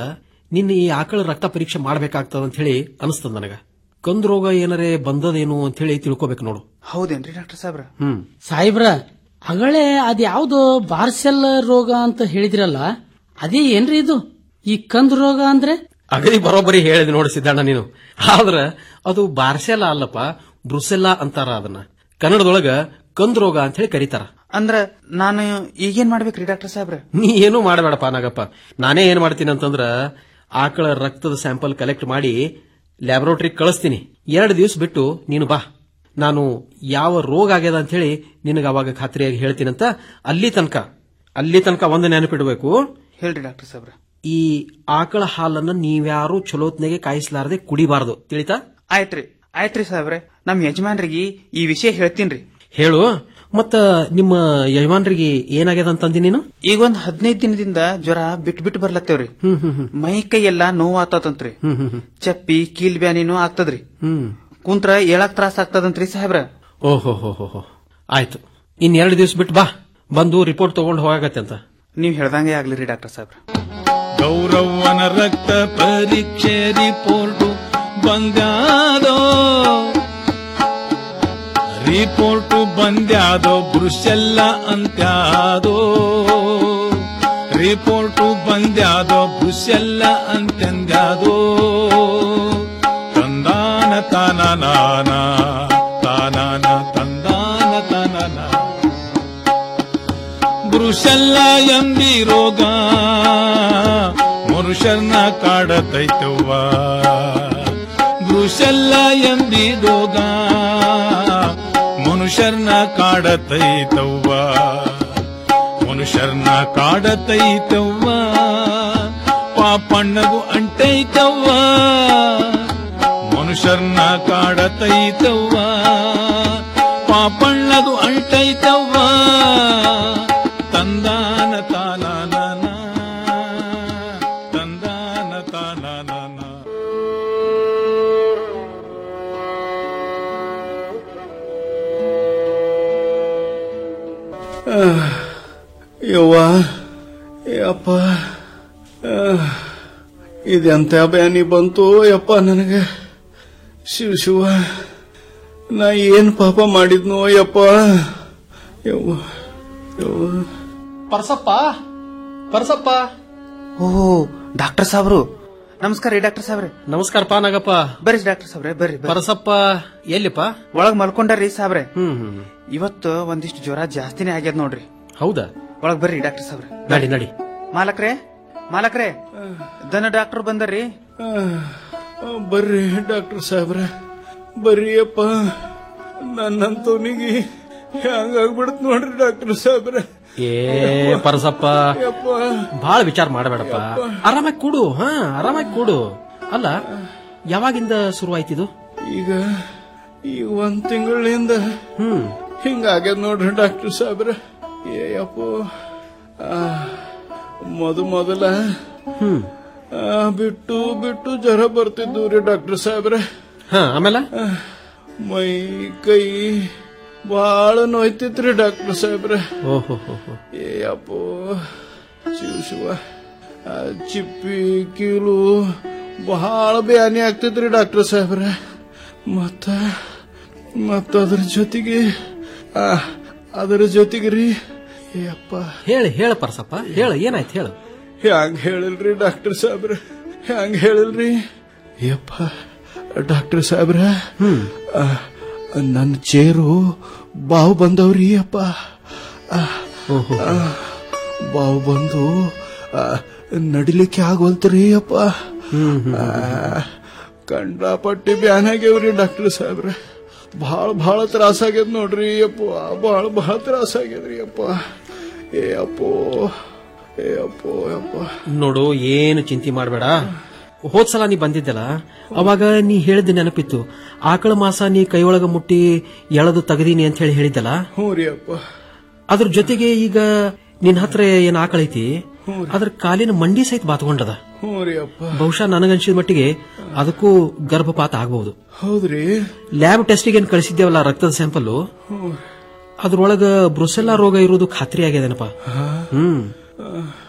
ನಿನ್ನ ಈ ಆಕಳ ರಕ್ತ ಪರೀಕ್ಷೆ ಮಾಡ್ಬೇಕಾಗ್ತದ ಅಂತ ಹೇಳಿ ಅನಿಸ್ತದ ನನಗ ಕಂದು ರೋಗ ಏನರೇ ಬಂದದೇನು ಅಂತ ಹೇಳಿ ತಿಳ್ಕೊಬೇಕು ನೋಡು ಹೌದೇನ್ರಿ ಡಾಕ್ಟರ್ ಸಾಬ್ರ ಹ್ಮ್ ಸಾಹೇಬ್ರ ಅಗಳೇ ಅದ್ಯಾವ್ದು ಬಾರ್ಸೆಲ್ ರೋಗ ಅಂತ ಹೇಳಿದಿರಲ್ಲ ಅದೇ ಏನ್ರಿ ಇದು ಈ ಕಂದು ರೋಗ ಅಂದ್ರೆ ಅಗದಿ ಬರೋಬ್ಬರಿ ಹೇಳಿದ್ ನೋಡಿ ಸಿದ್ದಣ್ಣ ನೀನು ಆದ್ರ ಅದು ಬಾರ್ಸೆಲ್ಲ ಅಲ್ಲಪ್ಪ ಬ್ರುಸೆಲ್ಲಾ ಅಂತಾರ ಅದನ್ನ ಕನ್ನಡದೊಳಗ ಕಂದು ರೋಗ ಅಂತ ಹೇಳಿ ಕರೀತಾರ ಅಂದ್ರ ನಾನು ಈಗೇನ್ ಮಾಡ್ಬೇಕ್ರಿ ಡಾಕ್ಟರ್ ಸಾಬ್ರ ನೀ ಏನೂ ಮಾಡಬೇಡಪ್ಪ ನಾಗಪ್ಪ ನಾನೇ ಏನ್ ಮಾಡ್ತೀನಿ ಅಂತಂದ್ರ ಆಕಳ ರಕ್ತದ ಸ್ಯಾಂಪಲ್ ಕಲೆಕ್ಟ್ ಮಾಡಿ ಲ್ಯಾಬೊರೇಟರಿ ಕಳಿಸ್ತೀನಿ ಎರಡು ದಿವಸ ಬಿಟ್ಟು ನೀನು ಬಾ ನಾನು ಯಾವ ರೋಗ ಆಗ್ಯದ ಅಂತ ಹೇಳಿ ನಿನಗೆ ಅವಾಗ ಖಾತ್ರಿಯಾಗಿ ಹೇಳ್ತೀನಂತ ಅಲ್ಲಿ ತನಕ ಅಲ್ಲಿ ತನಕ ಒಂದು ನೆನಪಿಡಬೇಕು ಹೇಳ್ರಿ ಡಾಕ್ಟರ್ ಸಾಬ್ರ ಈ ಆಕಳ ಹಾಲನ್ನ ನೀವ್ಯಾರು ಚಲೋತ್ನೆಗೆ ಕಾಯಿಸ್ಲಾರದೆ ಕುಡಿಬಾರದು ತಿಳಿತಾ ಆಯ್ತ್ರಿ ಆಯ್ತ್ರಿ ಸಾಬ್ರೆ ನಮ್ ಯಜಮಾನ್ರಿಗೆ ಈ ವಿಷಯ ಹೇಳ್ತೀನ್ರಿ ಹೇಳು ಮತ್ತ ನಿಮ್ಮ ಯಜಮಾನ್ರಿಗೆ ಏನಾಗ್ಯದ ಅಂತಂದಿ ನೀನು ಈಗ ಒಂದ್ ಹದಿನೈದು ದಿನದಿಂದ ಜ್ವರ ಬಿಟ್ ಬಿಟ್ಟು ಬರ್ಲತ್ತೇವ್ರಿ ಹ್ಮ್ ಹ್ಮ್ ಹ್ಮ್ ಮೈ ಕೈ ಎಲ್ಲಾ ನೋವು ಆತಂತ್ರಿ ಹ್ಮ್ ಹ್ಮ್ ಹ್ಮ್ ಚಪ್ಪಿ ಕೀಲ್ ಬ್ಯಾನಿನೂ ಆಗ್ತದ್ರಿ ಹ್ಮ್ ಕುಂತ್ರ ಏಳಕ್ ತ್ರಾಸ ಆಗ್ತದಂತ್ರಿ ಸಾಹೇಬ್ರ ಓಹೋ ಹೋ ಹೋ ಹೋ ಆಯ್ತು ಇನ್ ಎರಡು ದಿವಸ ಬಿಟ್ಟು ಬಾ ಬಂದು ರಿಪೋರ್ಟ್ ತಗೊಂಡು ಹೋಗಾಗತ್ತೆ ಅಂತ ನೀವ್ ಹೇಳ್ದಂಗೆ ಆಗ್ಲಿರಿ ಡಾಕ್ಟರ್ ಸಾಹೇಬ್ರ ಗೌರವನ ರಕ್ತ ಪರೀಕ್ಷೆ ರಿಪೋರ್ಟು ಬಂದ್ಯಾದೋ ರಿಪೋರ್ಟು ಬಂದ್ಯಾದೋ ಬ್ರುಷೆಲ್ಲ ಅಂತ್ಯಾದೋ ರಿಪೋರ್ಟು ಬಂದ್ಯಾದೋ ಬ್ರುಷೆಲ್ಲ ಅಂತ್ಯಂದ್ಯಾದೋ ತಂದಾನ ತಾನ ತಾನಾನ ತಂದಾನ ತಾನ ಬ್ರುಷೆಲ್ಲ ಎಂಬಿ ರೋಗ ಮನುಷ್ಯರ್ನ ಕಾಡತೈತವ್ವ ಬ್ರುಷೆಲ್ಲ ಎಂಬಿ ರೋಗ ಮನುಷ್ಯರ್ನ ಕಾಡತೈತವ್ವ ಮನುಷ್ಯರ್ನ ಕಾಡತೈತವ್ವ ಪಾಪಣ್ಣಗೂ ಅಂಟೈತವ್ವ ಮನುಷ್ಯರ್ನ ಕಾಡತೈತವ್ವ ಪಾಪಣ್ಣಗೂ ಅಂಟೈತವ್ವ ತಂದಾನ ತಾನಾನ ತಂದಾನ ತಾನಾನ ಯವ್ವ ಯಪ್ಪ ಇದೆಂತ ಬ್ಯಾನಿ ಬಂತು ಯಪ್ಪ ನನಗೆ ಶಿವ ಶಿವ ನಾ ಏನ್ ಪಾಪ ಮಾಡಿದ್ನೋ ಯಪ್ಪ ಯವ್ವ ಯವ್ವ ಪರ್ಸಪ್ಪ ಪರ್ಸಪ್ಪ ಓಹೋ ಡಾಕ್ಟರ್ ಸಾಬ್ರು ನಮಸ್ಕಾರ ರೀ ಡಾಕ್ಟರ್ ಸಾಬ್ರೆ ನಮಸ್ಕಾರಪ್ಪ ನಾಗಪ್ಪ ಬರ್ರಿ ಡಾಕ್ಟರ್ ಸಾಬ್ರೆ ಬರ್ರಿ ಬರ್ರಿ. ಪರಸಪ್ಪ ಎಲ್ಲಿಪ್ಪ ಒಳಗ್ ಮಲ್ಕೊಂಡಾರ್ರಿ ಸಾಬ್ರೆ ಹ್ಮ್ ಹ್ಮ್ ಇವತ್ತು ಒಂದಿಷ್ಟು ಜ್ವರ ಜಾಸ್ತಿನೇ ಆಗ್ಯದ ನೋಡ್ರಿ ಹೌದಾ ಒಳಗ್ ಬರ್ರಿ ಡಾಕ್ಟರ್ ಸಾಬ್ರೆ ನಡಿ ನಡಿ ಮಾಲಕ್ರೆ ಮಾಲಕ್ರೆ ದನ ಡಾಕ್ಟರ್ ಬಂದರ್ರಿ ಬರ್ರಿ ಡಾಕ್ಟರ್ ಸಾಹೇಬ್ರ ಬರ್ರಿ ಅಪ್ಪ ನನ್ನಂತವನಿಗೆ ಹ್ಯಾಂಗಾಗ್ಬಿಡತ್ ನೋಡ್ರಿ ಡಾಕ್ಟರ್ ಸಾಹೇಬ್ರ ಏ ಪರಸಪ್ಪ ಯಪ್ಪ ಬಾಳ ವಿಚಾರ ಮಾಡಬೇಡಪ್ಪ ಆರಾಮಾಗಿ ಕೂಡು ಹಾ ಆರಾಮಾಗಿ ಕೂಡು ಅಲ್ಲ ಯಾವಾಗಿಂದ ಶುರುವಾಯ್ತಿದು ಈಗ ಈಗ ಒಂದ್ ತಿಂಗಳಿಂದ ಹ್ಮ್ ಹಿಂಗಾಗ್ಯದ ನೋಡ್ರಿ ಡಾಕ್ಟರ್ ಸಾಹೇಬ್ರ ಏ ಅಪ್ಪ ಮೊದ ಮೊದಲ ಹ್ಮ್ ಆ, ಬಿಟ್ಟು ಬಿಟ್ಟು ಜ್ವರ ಬರ್ತಿದ್ದು ರೀ ಡಾಕ್ಟರ್ ಸಾಹೇಬ್ರ ಹಾ ಆಮೇಲೆ ಮೈ ಕೈ ಬಹಳ ನೋಯ್ತಿತ್ರಿ ಡಾಕ್ಟರ್ ಸಾಹೇಬ್ರ ಓಹೋ ಹೋ ಹೋ ಏ ಅಪ್ಪೋ ಶಿವ ಶಿವ ಆ, ಚಿಪ್ಪಿ ಕೀಲು ಬಹಳ ಬ್ಯಾನಿ ಆಗ್ತಿದ್ರಿ ಡಾಕ್ಟರ್ ಸಾಹೇಬ್ರ ಮತ್ತ ಮತ್ತ ಅದ್ರ ಜೊತೆಗೆ ಆ, ಅದರ ಜೊತೆಗೆ ರೀ ಏ ಅಪ್ಪ ಹೇಳಿ ಹೇಳ ಪರಸಪ್ಪ ಹೇಳ ಏನಾಯ್ತು ಹೇಳು ಹ್ಯಾಂಗ ಹೇಳಿಲ್ರಿ ಡಾಕ್ಟರ್ ಸಾಹೇಬ್ರ ಹ್ಯಾಂಗ ಹೇಳಿಲ್ರಿ ಯಪ್ಪ ಡಾಕ್ಟರ್ ಸಾಹೇಬ್ರ ಆ, ನನ್ನ ಚೇರು ಬಾವು ಬಂದವ್ರಿ ಅಪ್ಪ ಆ, ಆ, ಬಾವು ಬಂದು ಆ, ನಡಿಲಿಕ್ಕೆ ಆಗೋಲ್ತ್ರಿ ಅಪ್ಪ ಆ, ಕಂಡಾಪಟ್ಟಿ ಬ್ಯಾನ್ ಆಗ್ಯಾವ್ರಿ ಡಾಕ್ಟರ್ ಸಾಹೇಬ್ರ ಭಾಳ ಭಾಳ ತ್ರಾಸ ಆಗ್ಯದ ನೋಡ್ರಿ ಅಪ್ಪ ಭಾಳ ಭಾಳ ತ್ರಾಸ ಆಗ್ಯದ್ರಿ ಅಪ್ಪ ಏ ಅಪ್ಪೋ ಏ ಅಪ್ಪೋ ಅಪ್ಪ ನೋಡು ಏನು ಚಿಂತೆ ಮಾಡಬೇಡ ಹೋದ್ಸಲ ನೀ ಬಂದಿದ್ದಲ್ಲ ಅವಾಗ ನೀ ಹೇಳಿದ ನೆನಪಿತ್ತು ಆಕಳ ಮಾಸ ನೀ ಕೈಯೊಳಗ ಮುಟ್ಟಿ ಎಳೆದು ತೆಗದೀನಿ ಅಂತ ಹೇಳಿ ಹೇಳಿದ್ದಲ್ಲ ಹ್ಞೂ ರೀ ಅಪ್ಪ ಅದ್ರ ಜೊತೆಗೆ ಈಗ ನಿನ್ ಹತ್ರ ಏನ್ ಆಕಳೈತಿ ಅದ್ರ ಕಾಲಿನ ಮಂಡಿ ಸಹಿತ ಬಾತ್ಕೊಂಡದ ಹ್ಞೂ ರೀ ಅಪ್ಪ ಬಹುಶಃ ನನಗನ್ಸಿದ ಮಟ್ಟಿಗೆ ಅದಕ್ಕೂ ಗರ್ಭಪಾತ ಆಗಬಹುದು ಹೌದ್ರಿ ಲ್ಯಾಬ್ ಟೆಸ್ಟಿಗೆ ಏನ್ ಕಳಿಸಿದ್ದೇವಲ್ಲ ರಕ್ತದ ಸ್ಯಾಂಪಲ್ ಹ್ಞೂ ಅದ್ರೊಳಗ ಬ್ರುಸೆಲ್ಲಾ ರೋಗ ಇರೋದು ಖಾತ್ರಿ ಆಗ್ಯದೇನಪ್ಪ ಹ್ಮ್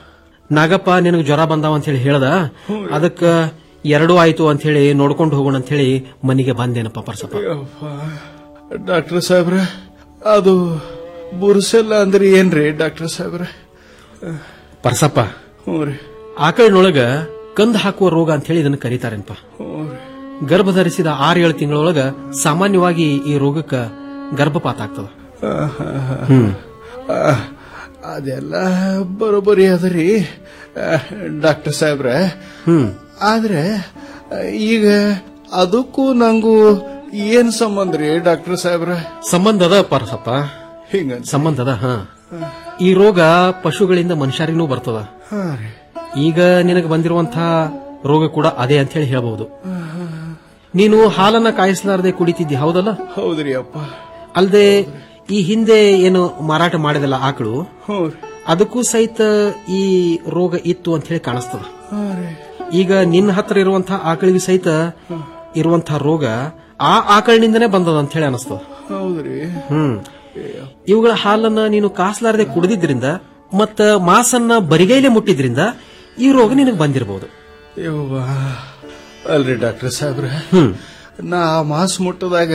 ನಾಗಪ್ಪ ನಿನಗೆ ಜ್ವರ ಬಂದಾವ ಅಂತ ಹೇಳಿ ಹೇಳ್ದ ಅದಕ್ಕ ಎರಡೂ ಆಯ್ತು ಅಂತ ಹೇಳಿ ನೋಡ್ಕೊಂಡು ಹೋಗೋಣ ಅಂತ ಹೇಳಿ ಮನೆಗೆ ಬಂದೇನಪ್ಪ ಪರ್ಸಪ್ಪ ಡಾಕ್ಟರ್ ಸಾಹೇಬ್ರ ಅದು ಬುರ್ಸೆಲ್ಲ ಅಂದ್ರೆ ಏನ್ರಿ ಡಾಕ್ಟರ್ ಸಾಹೇಬ್ರ ಪರ್ಸಪ್ಪ ಹ್ಞೂ ರೀ ಆಕಳಿನೊಳಗ ಕಂದ್ ಹಾಕುವ ರೋಗ ಅಂತ ಹೇಳಿ ಇದನ್ನ ಕರೀತಾರೇನಪ್ಪ ಹ್ಞೂ ರೀ ಗರ್ಭ ಧರಿಸಿದ ಆರು ಏಳು ತಿಂಗಳೊಳಗ ಸಾಮಾನ್ಯವಾಗಿ ಈ ರೋಗಕ್ಕ ಗರ್ಭಪಾತ ಆಗ್ತದ ಹ್ಮ್ ಆ, ಅದೆಲ್ಲ ಬರೋಬ್ಬರಿ ಅದರಿ ಡಾಕ್ಟರ್ ಸಾಹೇಬ್ರ ಹ್ಮ್ ಆದ್ರೆ ಆ, ಈಗ ಅದಕ್ಕೂ ನಂಗೂ ಏನ್ ಸಂಬಂಧ ರೀ ಡಾಕ್ಟರ್ ಸಾಹೇಬ್ರ ಸಂಬಂಧ ಅದ ಪರ್ಸಪ್ಪ ಹಿಂಗ ಸಂಬಂಧ ಅದ ಹಾ ಈ ರೋಗ ಪಶುಗಳಿಂದ ಮನುಷ್ಯರಿಗೂ ಬರ್ತದ ಹಾ ರೀ ಈಗ ನಿನಗೆ ಬಂದಿರುವಂತಹ ರೋಗ ಕೂಡ ಅದೇ ಅಂತ ಹೇಳಿ ಹೇಳಬಹುದು ನೀನು ಹಾಲನ್ನ ಕಾಯಿಸಲಾರದೆ ಕುಡಿತಿದ್ದಿ ಹೌದಲ್ಲ ಹೌದ್ರಿ ಅಪ್ಪ ಅಲ್ಲದೆ ಈ ಹಿಂದೆ ಏನು ಮಾರಾಟ ಮಾಡಿದಲ್ಲ ಆಕಳು ಹ್ಞೂ ರೀ ಅದಕ್ಕೂ ಸಹಿತ ಈ ರೋಗ ಇತ್ತು ಅಂತ ಹೇಳಿ ಕಾಣಿಸ್ತದ ಹಾ ರೀ ಈಗ ನಿನ್ನ ಹತ್ರ ಇರುವಂತಹ ಆಕಳಿಗೆ ಸಹಿತ ಇರುವಂತಹ ರೋಗ ಆ ಆಕಳಿನಿಂದನೇ ಬಂದದ ಅಂತ ಹೇಳಿ ಅನಿಸ್ತದ ಹೌದ್ರಿ ಹ್ಮ್ ಇವುಗಳ ಹಾಲನ್ನ ನೀನು ಕಾಸಲಾರದೆ ಕುಡಿದಿದ್ರಿಂದ ಮತ್ತ ಮಾಸನ್ನ ಬರಿಗೈಲೆ ಮುಟ್ಟಿದ್ರಿಂದ ಈ ರೋಗ ನಿನಗೆ ಬಂದಿರಬಹುದು ಯವ್ವ ಅಲ್ರಿ ಡಾಕ್ಟರ್ ಸಾಹೇಬ್ರ ಹ್ಮ್ ನಾ ಆ ಮಾಸ್ ಮುಟ್ಟದಾಗ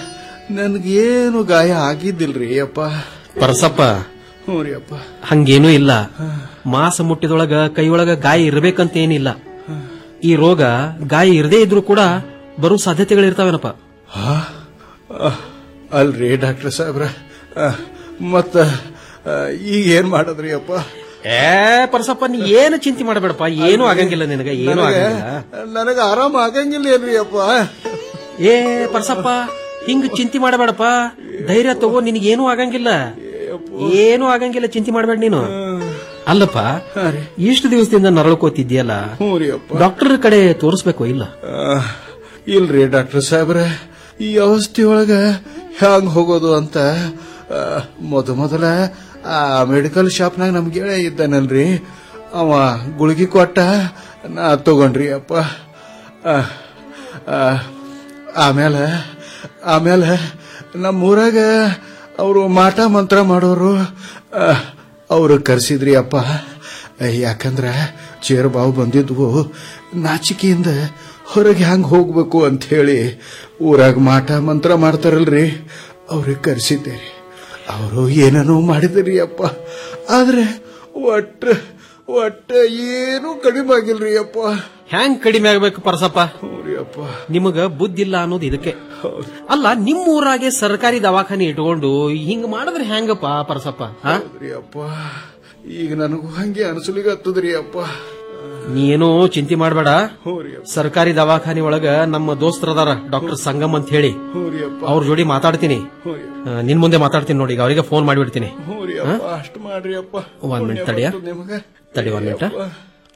ನನ್ಗೇನು ಗಾಯ ಆಗಿದ್ದಿಲ್ರಿ ಅಪ್ಪ ಪರಸಪ್ಪ ಹ್ಞೂ ರೀ ಅಪ್ಪ ಹಂಗೇನೂ ಇಲ್ಲ ಮಾಸ ಮುಟ್ಟಿದೊಳಗ ಕೈಯೊಳಗ ಗಾಯ ಇರಬೇಕಂತ ಏನಿಲ್ಲ ಈ ರೋಗ ಗಾಯ ಇರದೇ ಇದ್ರೂ ಕೂಡ ಬರೋ ಸಾಧ್ಯತೆಗಳಿರ್ತಾವೇನಪ್ಪ ಹಾ? ಅಹ್, ಅಲ್ರಿ ಡಾಕ್ಟರ್ ಸಾಹೇಬ್ರ ಅಹ್, ಮತ್ತ ಅಹ್, ಈಗ ಏನ್ ಮಾಡದ್ರಿ ಅಪ್ಪ ಏ ಪರಸಪ್ಪ ನೀ ಏನು ಚಿಂತೆ ಮಾಡಬೇಡಪ್ಪ ಏನು ಆಗಂಗಿಲ್ಲ ನಿನಗ ಏನು ಆಗಂಗಿಲ್ಲ ನನಗ ಆರಾಮ ಆಗಂಗಿಲ್ಲ ಏನ್ರಿ ಅಪ್ಪ ಏ ಪರಸಪ್ಪ ಹಿಂಗ್ ಚಿಂತೆ ಮಾಡಬೇಡಪ್ಪ ಧೈರ್ಯ ತಗೋ ನಿನಗೇನು ಆಗಂಗಿಲ್ಲ ಏನು ಆಗಂಗಿಲ್ಲ ಚಿಂತೆ ಮಾಡಬೇಡ ನೀನು ಅಲ್ಲಪ್ಪ ಇಷ್ಟು ದಿವಸದಿಂದ ನರಳ್ಕೋತಿದ್ಯಲ್ಲ ಹ್ಞೂ ರೀ ಅಪ್ಪ ಡಾಕ್ಟರ್ ಕಡೆ ತೋರಿಸ್ಬೇಕು ಇಲ್ಲ ಅಹ್, ಇಲ್ರಿ ಡಾಕ್ಟರ್ ಸಾಹೇಬ್ರ ಈ ಅವಸ್ಥೆಯೊಳಗ ಹ್ಯಾಂಗ್ ಹೋಗೋದು ಅಂತ ಅಹ್, ಮೊದ ಮೊದಲ ಆ ಮೆಡಿಕಲ್ ಶಾಪ್ನಾಗ ನಮ್ ಗೆಳೆಯ ಇದ್ದಾನಲ್ರಿ ಅವ ಗುಳಿಗೆ ಕೊಟ್ಟ ನಾ ತಗೊಂಡ್ರಿ ಅಪ್ಪ ಅಹ್, ಅಹ್, ಆಮೇಲೆ ಆಮೇಲೆ ನಮ್ಮೂರಾಗ ಅವರು ಮಾಟ ಮಂತ್ರ ಮಾಡೋರು ಅವರು ಕರೆಸಿದ್ರಿ ಅಪ್ಪ ಯಾಕಂದ್ರ ಚೇರ್ ಬಾವು ಬಂದಿದ್ವು ನಾಚಿಕೆಯಿಂದ ಹೊರಗೆ ಹ್ಯಾಂಗ ಹೋಗ್ಬೇಕು ಅಂತ ಹೇಳಿ ಊರಾಗ ಮಾಟ ಮಂತ್ರ ಮಾಡ್ತಾರಲ್ರಿ ಅವ್ರಿಗೆ ಕರೆಸಿದ್ದೆ ರೀ ಅವರು ಏನೇನೋ ಮಾಡಿದ್ರಿ ಅಪ್ಪ ಆದ್ರೆ ಒಟ್ಟ ಒಟ್ಟ ಏನೂ ಕಡಿಮೆ ಆಗಿಲ್ರಿ ಅಪ್ಪ ಹ್ಯಾಂಗ್ ಕಡಿಮೆ ಆಗ್ಬೇಕು ಪರಸಪ್ಪ ಹ್ಞೂರಿ ಅಪ್ಪ ನಿಮಗ ಬುದ್ಧಿಲ್ಲ ಅನ್ನೋದು ಇದಕ್ಕೆ ಅಲ್ಲ ನಿಮ್ಮ ಊರಾಗೆ ಸರ್ಕಾರಿ ದವಾಖಾನೆ ಇಟ್ಕೊಂಡು ಹಿಂಗ್ ಮಾಡಿದ್ರೆ ಹೆಂಗಪ್ಪ ಪರಸಪ್ಪ ಆ? ಹೌದ್ರಿ ಅಪ್ಪ ಈಗ ನನಗೂ ಹಂಗೆ ಅನ್ಸಲಿಗತ್ತದ್ರಿ ಅಪ್ಪ ನೀನು ಚಿಂತೆ ಮಾಡಬೇಡ ಹ್ಞೂರಿ ಅಪ್ಪ ಸರ್ಕಾರಿ ದವಾಖಾನೆ ಒಳಗ ನಮ್ಮ ದೋಸ್ತರದಾರ ಡಾಕ್ಟರ್ ಸಂಗಮ್ ಅಂತ ಹೇಳಿ ಹ್ಞೂರಿ ಅಪ್ಪ ಅವ್ರ ಜೋಡಿ ಮಾತಾಡ್ತೀನಿ ಹ್ಞೂರಿ ಆ, ನಿನ್ ಮುಂದೆ ಮಾತಾಡ್ತೀನಿ ನೋಡಿ ಈಗ ಅವರಿಗೆ ಫೋನ್ ಮಾಡಿಬಿಡ್ತೀನಿ ಹ್ಞೂರಿ ಅಪ್ಪ ಅಷ್ಟು ಮಾಡ್ರಿ ಅಪ್ಪ ಒಂದ್ ಮಿನಿಟ್ ತಡಿಯ ಪುಣ್ಯ ಬರ್ತದೆ ನಿಮಗೆ ತಡಿ ಒಂದ್ ಮಿನಿಟ್ ಅಪ್ಪ.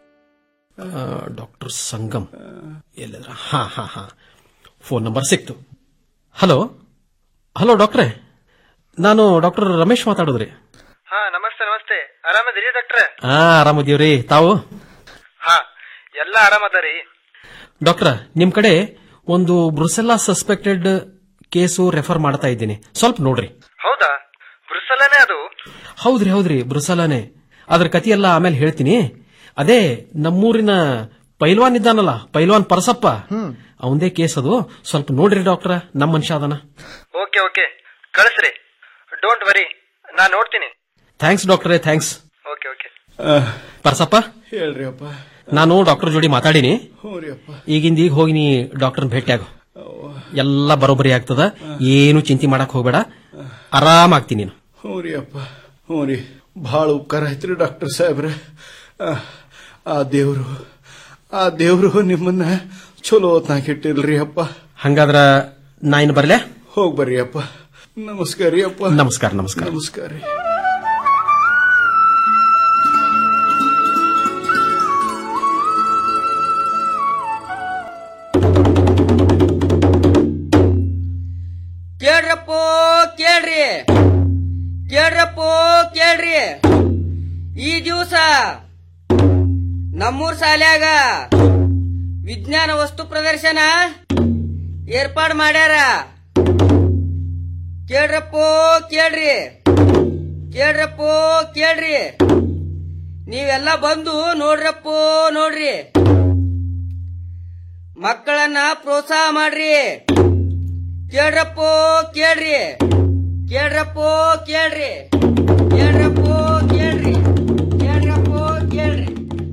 ಡಾಕ್ಟರ್ ಸಂಗಮ್ ಎಲ್ಲಿದ್ರ ಹಾ ಹಾ ಹಾ ಫೋನ್ ನಂಬರ್ ಸಿಕ್ತು ಹಲೋ ಹಲೋ ಡಾಕ್ಟ್ರೇ ನಾನು ಡಾಕ್ಟರ್ ರಮೇಶ್ ಮಾತಾಡೋದ್ರಿ ಹಾ ನಮಸ್ತೆ ನಮಸ್ತೆ ಆರಾಮದಿರಿ ಡಾಕ್ಟ್ರೆ ಹಾ ಆರಾಮದೀವ್ರಿ ತಾವು ಹಾ ಎಲ್ಲ ಆರಾಮದಾರಿ ಡಾಕ್ಟ್ರ ನಿಮ್ ಕಡೆ ಒಂದು ಬ್ರುಸೆಲ್ಲಾ ಸಸ್ಪೆಕ್ಟೆಡ್ ಕೇಸು ರೆಫರ್ ಮಾಡ್ತಾ ಇದ್ದೀನಿ ಸ್ವಲ್ಪ ನೋಡ್ರಿ ಹೌದಾ ಬ್ರುಸಲನೇ ಅದು ಹೌದ್ರಿ ಹೌದ್ರಿ ಬ್ರುಸಲಾನೆ ಅದ್ರ ಕತಿಯೆಲ್ಲ ಆಮೇಲೆ ಹೇಳ್ತೀನಿ ಅದೇ ನಮ್ಮೂರಿನ ಪೈಲ್ವಾನ್ ಇದ್ದಾನಲ್ಲ ಪೈಲ್ವಾನ್ ಪರಸಪ್ಪ ಅವಂದೇ ಕೇಸ್ ಅದು ಸ್ವಲ್ಪ ನೋಡ್ರಿ ಡಾಕ್ಟ್ರ ನಮ್ಮ ಮನುಷ್ಯ ಅದನ ಓಕೆ ಓಕೆ ಕಳಿಸ್ರಿ ಡೋಂಟ್ ವರಿ ನಾ ನೋಡ್ತೀನಿ ಥ್ಯಾಂಕ್ಸ್ ಡಾಕ್ಟ್ರೇ thanks okay okay ah, Parasappa ಹೇಳ್ರಿ ಅಪ್ಪ ನಾನು ಡಾಕ್ಟರ್ ಜೋಡಿ ಮಾತಾಡಿನಿ ಹ್ಞೂರಿ ಅಪ್ಪ ಈಗಿಂದ ಈಗ ಹೋಗಿ ನೀ ಡಾಕ್ಟರ್ ಭೇಟಿಯಾಗು ಎಲ್ಲ ಬರೋಬ್ಬರಿ ಆಗ್ತದ ಏನು ಚಿಂತೆ ಮಾಡಕ್ ಹೋಗ್ಬೇಡ ಆರಾಮಾಗ್ತೀನಿ ನೀನು ಹ್ಞೂ ರೀ ಅಪ್ಪ ಹ್ಞೂ ರೀ ಭಾಳ ಉಪಕಾರ ಆಯ್ತ್ರಿ ಡಾಕ್ಟರ್ ಸಾಹೇಬ್ರೆ ಆ, ಆ ದೇವ್ರು ಆ ದೇವ್ರು ನಿಮ್ಮನ್ನ ಚಲೋ ಹೊತ್ನಾಗ ಇಟ್ಟಿಲ್ರಿ ಅಪ್ಪ ಹಂಗಾದ್ರ ನಾ ಇನ್ನು ಬರ್ಲೆ ಹೋಗ್ ಬರ್ರಿ ಅಪ್ಪ ನಮಸ್ಕಾರ ರೀ ಅಪ್ಪ ನಮಸ್ಕಾರ ನಮಸ್ಕಾರ ನಮಸ್ಕಾರ ರೀ ಕೇಳ್ರಪ್ಪೋ ಕೇಳ್ರಿ ಕೇಳ್ರಪ್ಪೋ ಕೇಳ್ರಿ ಈ ದಿವಸ ನಮ್ಮೂರ್ ಶಾಲ್ಯಾಗ ವಿಜ್ಞಾನ ವಸ್ತು ಪ್ರದರ್ಶನ ಏರ್ಪಾಡ್ ಮಾಡ್ಯಾರ ಕೇಳ್ರಪ್ಪೋ ಕೇಳ್ರಿ ಕೇಳ್ರಪ್ಪೋ ಕೇಳ್ರಿ ನೀವೆಲ್ಲ ಬಂದು ನೋಡ್ರಪ್ಪೋ ನೋಡ್ರಿ ಮಕ್ಕಳನ್ನ ಪ್ರೋತ್ಸಾಹ ಮಾಡ್ರಿ ಕೇಳ್ರಪ್ಪೋ ಕೇಳ್ರಿ ಕೇಳ್ರಪ್ಪೋ ಕೇಳ್ರಿ ಕೇಳ್ರಪ್ಪೋ ಕೇಳ್ರಿ ಕೇಳ್ರಪ್ಪೋ ಕೇಳ್ರಿ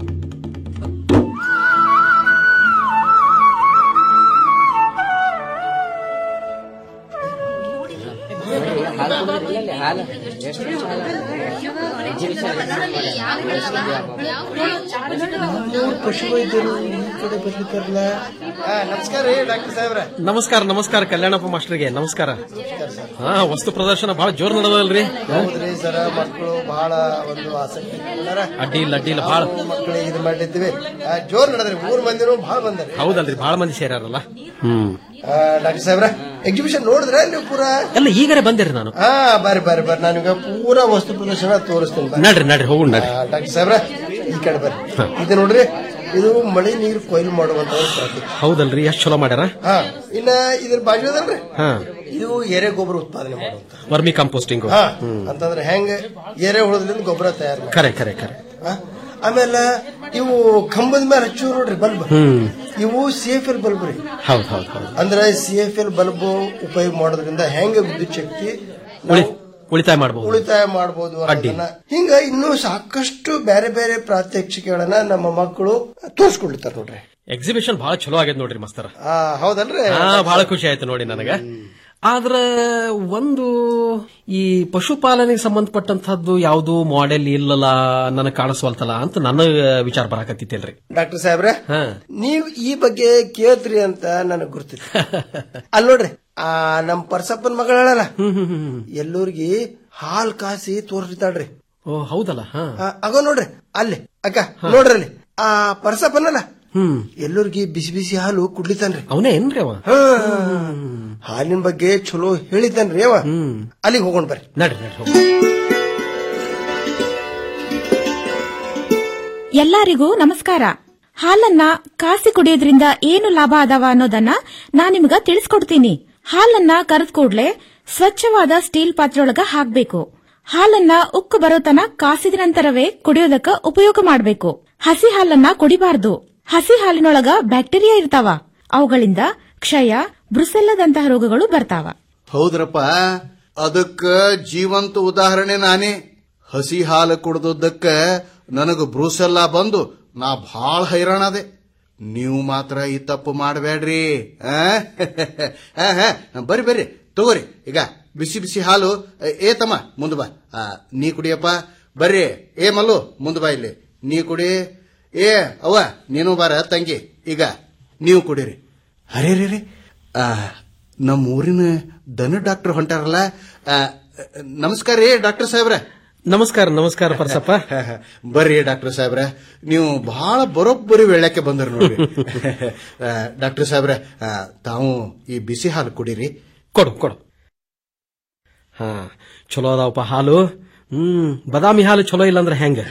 ಪಶುವೈದ್ಯರು ಈ ಕಡೆ ಬರ್ಲಿಕ್ಕಾರಲ್ಲ ನಮಸ್ಕಾರ ರೀ ಡಾಕ್ಟರ್ ಸಾಹೇಬ್ರ ನಮಸ್ಕಾರ ನಮಸ್ಕಾರ ಕಲ್ಯಾಣಪ್ಪ ಮಾಸ್ಟರ್ಗೆ ನಮಸ್ಕಾರ ಹಾ ವಸ್ತು ಪ್ರದರ್ಶನ ಬಹಳ ಜೋರ್ ನಡೆದಲ್ರಿ ಹೌದ್ರಿ ಸರ ಮಕ್ಕಳು ಬಹಳ ಒಂದು ಆಸಕ್ತಿ ಇಟ್ಕೊಂಡಾರ. ಅಡ್ಡಿ ಇಲ್ಲ ಅಡ್ಡಿ ಇಲ್ಲ ಬಹಳ ನಾವು ಮಕ್ಕಳಿಗೆ ಇದು ಮಾಡಿದ್ವಿ ಆ, ಜೋರ್ ನಡೆದ್ರಿ ಮೂರ್ ಮಂದಿನೂ ಬಹಳ ಬಂದ್ರಿ ಹೌದಲ್ರಿ ಬಹಳ ಮಂದಿ ಸೇರ್ಯಾರಲ್ಲ ಹ್ಮ್ ಡಾಕ್ಟರ್ ಸಾಹೇಬ್ರ ಎಕ್ಸಿಬಿಷನ್ ನೋಡಿದ್ರೆ ನೀವು ಪೂರಾ ಎಲ್ಲ ಈಗರೆ ಬಂದಿರಿ ನಾನು ಹಾ ಬರ್ರಿ ಬರ್ರಿ ಬರ್ರಿ ನಾನೀಗ ಪೂರಾ ವಸ್ತು ಪ್ರದರ್ಶನ ತೋರಿಸ್ತೀನಿ ಬರ್ರಿ. ನಡ್ರಿ ನಡ್ರಿ ಹೋಗೋಣ ನಡ್ರಿ ಆ, ಡಾಕ್ಟರ್ ಸಾಹೇಬ್ರ ಈ ಕಡೆ ಬರ್ರಿ ಇದು ನೋಡ್ರಿ ಇದು ಮಳೆ ನೀರು ಕೊಯ್ಲು ಮಾಡುವಂತ ಒಂದು ಪ್ರಕ್ರಿಯೆ. ಹೌದಲ್ರಿ ಎಷ್ಟ್ ಚಲೋ ಮಾಡ್ಯಾರ ಹಾ ಇನ್ನ ಇದ್ರ ಬಾಜು ಅದಲ್ರಿ ಹಾ ಇದು ಎರೆ ಗೊಬ್ಬರ ಉತ್ಪಾದನೆ ಮಾಡುವಂತ ವರ್ಮಿ ಕಂಪೋಸ್ಟಿಂಗ್ ಹಾ ಅಂತಂದ್ರೆ ಹೆಂಗ ಎರೆ ಹುಳದ್ರಿಂದ ಗೊಬ್ಬರ ತಯಾರು ಮಾಡಿ ಖರೆ ಖರೆ ಖರೆ ಆಮೇಲೆ ಇವು ಕಂಬದ ಮೇಲೆ ಹಚ್ಚು ನೋಡ್ರಿ ಬಲ್ಬ್ ಹ್ಮ್ ಇವು ಸಿ ಎಫ್ ಎಲ್ ಬಲ್ಬ್ ರೀ ಹೌದ್ ಹೌದ್ ಹೌದ್ ಅಂದ್ರೆ ಸಿ ಎಫ್ ಎಲ್ ಬಲ್ಬ್ ಉಪಯೋಗ ಮಾಡೋದ್ರಿಂದ ಹೆಂಗ ವಿದ್ಯುತ್ ಶಕ್ತಿ ಉಳಿ ಉಳಿತಾಯ ಮಾಡಬಹುದು ಉಳಿತಾಯ ಮಾಡಬಹುದು ಅನ್ನೋದನ್ನ ಹಿಂಗ ಇನ್ನೂ ಸಾಕಷ್ಟು ಬೇರೆ ಬೇರೆ ಪ್ರಾತ್ಯಕ್ಷಿಕೆಗಳನ್ನ ನಮ್ಮ ಮಕ್ಕಳು ತೋರಿಸ್ಕೊಳ್ತಾರ ನೋಡ್ರಿ ಎಕ್ಸಿಬಿಷನ್ ಬಹಳ ಚಲೋ ಆಗೈತ್ ನೋಡ್ರಿ ಮಸ್ತರ ಆ, ಹೌದಲ್ರಿ ಹಾ ಬಹಳ ಖುಷಿ ಆಯ್ತು ನೋಡಿ ನನಗ ಆದ್ರ ಒಂದು ಈ ಪಶುಪಾಲನೆಗೆ ಸಂಬಂಧಪಟ್ಟಂತಹದ್ದು ಯಾವುದು ಮಾಡೆಲ್ ಇಲ್ಲಲ್ಲ ನನಗೆ ಕಾಣಿಸ್ವಲ್ತಲ್ಲ ಅಂತ ನನ್ನ ವಿಚಾರ ಬರಾಕತ್ತಿತ್ತೇಳ್ರಿ ಡಾಕ್ಟರ್ ಸಾಹೇಬ್ರೆ ಹಾ ನೀವ್ ಈ ಬಗ್ಗೆ ಕೇಳ್ತ್ರಿ ಅಂತ ನನಗ್ ಗುರ್ತಿತ್ತು ಅಲ್ಲಿ ನೋಡ್ರಿ ಆ ನಮ್ ಪರ್ಸಪ್ಪನ್ ಮಗಳಲ್ಲ ಎಲ್ಲೂರ್ಗಿ ಹಾಲ್ ಕಾಸಿ ತೋರಿಸ್ತಾಳ್ರಿ ಓ ಹೌದಲ್ಲ ಹಾ ಆಗ ನೋಡ್ರಿ ಅಲ್ಲಿ ಅಕ್ಕ ನೋಡ್ರಿ ಅಲ್ಲಿ ಆ ಪರ್ಸಪ್ಪನಲ್ಲ ಹ್ಮ್ ಎಲ್ಲೂರ್ಗಿ ಬಿಸಿ ಬಿಸಿ ಹಾಲು ಕುಡ್ಲಿತಾನ್ರಿ ಅವನೇ ಏನ್ರಿ ಅವ ಹಾ. ಹಾಲಿನ ಬಗ್ಗೆ ಚಲೋ ಹೇಳಿದ್ದಾನ್ರಿ ಅವ ಅಲ್ಲಿಗೆ ಹೋಗೋಣ ಬರ್ರಿ ನಡ್ರಿ ನಡ್ರಿ ಹೋಗೋಣ. ಎಲ್ಲರಿಗೂ ನಮಸ್ಕಾರ ಹಾಲನ್ನ ಕಾಸಿ ಕುಡಿಯೋದ್ರಿಂದ ಏನು ಲಾಭ ಅದಾವ ಅನ್ನೋದನ್ನ ನಾನ್ ನಿಮ್ಗ ತಿಳಿಸ್ಕೊಡ್ತೀನಿ ಹಾಲನ್ನ ಕರೆದ ಕೂಡ್ಲೆ ಸ್ವಚ್ಛವಾದ ಸ್ಟೀಲ್ ಪಾತ್ರೆಯೊಳಗ ಹಾಕ್ಬೇಕು ಹಾಲನ್ನ ಉಕ್ಕು ಬರೋತನ ಕಾಸಿದ ನಂತರವೇ ಕುಡಿಯೋದಕ್ಕ ಉಪಯೋಗ ಮಾಡ್ಬೇಕು ಹಸಿ ಹಾಲನ್ನ ಕುಡಿಬಾರ್ದು ಹಸಿ ಹಾಲಿನೊಳಗ ಬ್ಯಾಕ್ಟೀರಿಯಾ ಇರ್ತಾವ ಅವುಗಳಿಂದ ಕ್ಷಯ ಬ್ರುಸೆಲ್ಲದಂತಹ ರೋಗಗಳು ಬರ್ತಾವ ಹೌದ್ರಪ್ಪ ಅದಕ್ಕ ಜೀವಂತ ಉದಾಹರಣೆ ನಾನೇ ಹಸಿ ಹಾಲು ಕುಡ್ದದ್ದಕ್ಕ ನನಗ ಬ್ರೂಸೆಲ್ಲ ಬಂದು ನಾ ಭಾಳ ಹೈರಾಣದೆ ನೀವು ಮಾತ್ರ ಈ ತಪ್ಪು ಮಾಡಬೇಡ್ರಿ ಬರ್ರಿ ಬರ್ರಿ ತಗೋರಿ ಈಗ ಬಿಸಿ ಬಿಸಿ ಹಾಲು ಏ ತಮ್ಮ ಮುಂದ್ ಬಾ ಆ, ನೀ ಕುಡಿಯಪ್ಪ ಬರ್ರಿ ಏ ಮಲ್ಲು ಮುಂದ್ ಬಾ ಇಲ್ಲಿ ನೀ ಕುಡಿ ಏ ಅವ್ವ ನೀನು ಬಾರ ತಂಗಿ ಈಗ ನೀವು ಕುಡೀರಿ ಅರೇ ರೇ ರೇ ಆ, ನಮ್ಮ ಊರಿನ ದನ ಡಾಕ್ಟರ್ ಹೊಂಟಾರಲ್ಲ ಆ, ನಮಸ್ಕಾರ ರೀ ಡಾಕ್ಟರ್ ಸಾಹೇಬ್ರ ನಮಸ್ಕಾರ ನಮಸ್ಕಾರ ಪರ್ಸಪ್ಪ ಬರ್ರಿ ಡಾಕ್ಟರ್ ಸಾಹೇಬ್ರ ನೀವು ಬಹಳ ಬರೋಬ್ಬರಿ ವೇಳಕ್ಕೆ ಬಂದರು ನೋಡಿ ಡಾಕ್ಟರ್ ಸಾಹೇಬ್ರ ಆ, ತಾವು ಈ ಬಿಸಿ ಹಾಲು ಕುಡೀರಿ ಕೊಡು ಕೊಡು ಹಾ ಚಲೋ ಅದಾವಪ್ಪ ಹಾಲು ಹ್ಮ್ ಬದಾಮಿ ಹಾಲು ಚಲೋ ಇಲ್ಲ ಅಂದ್ರೆ ಹೆಂಗ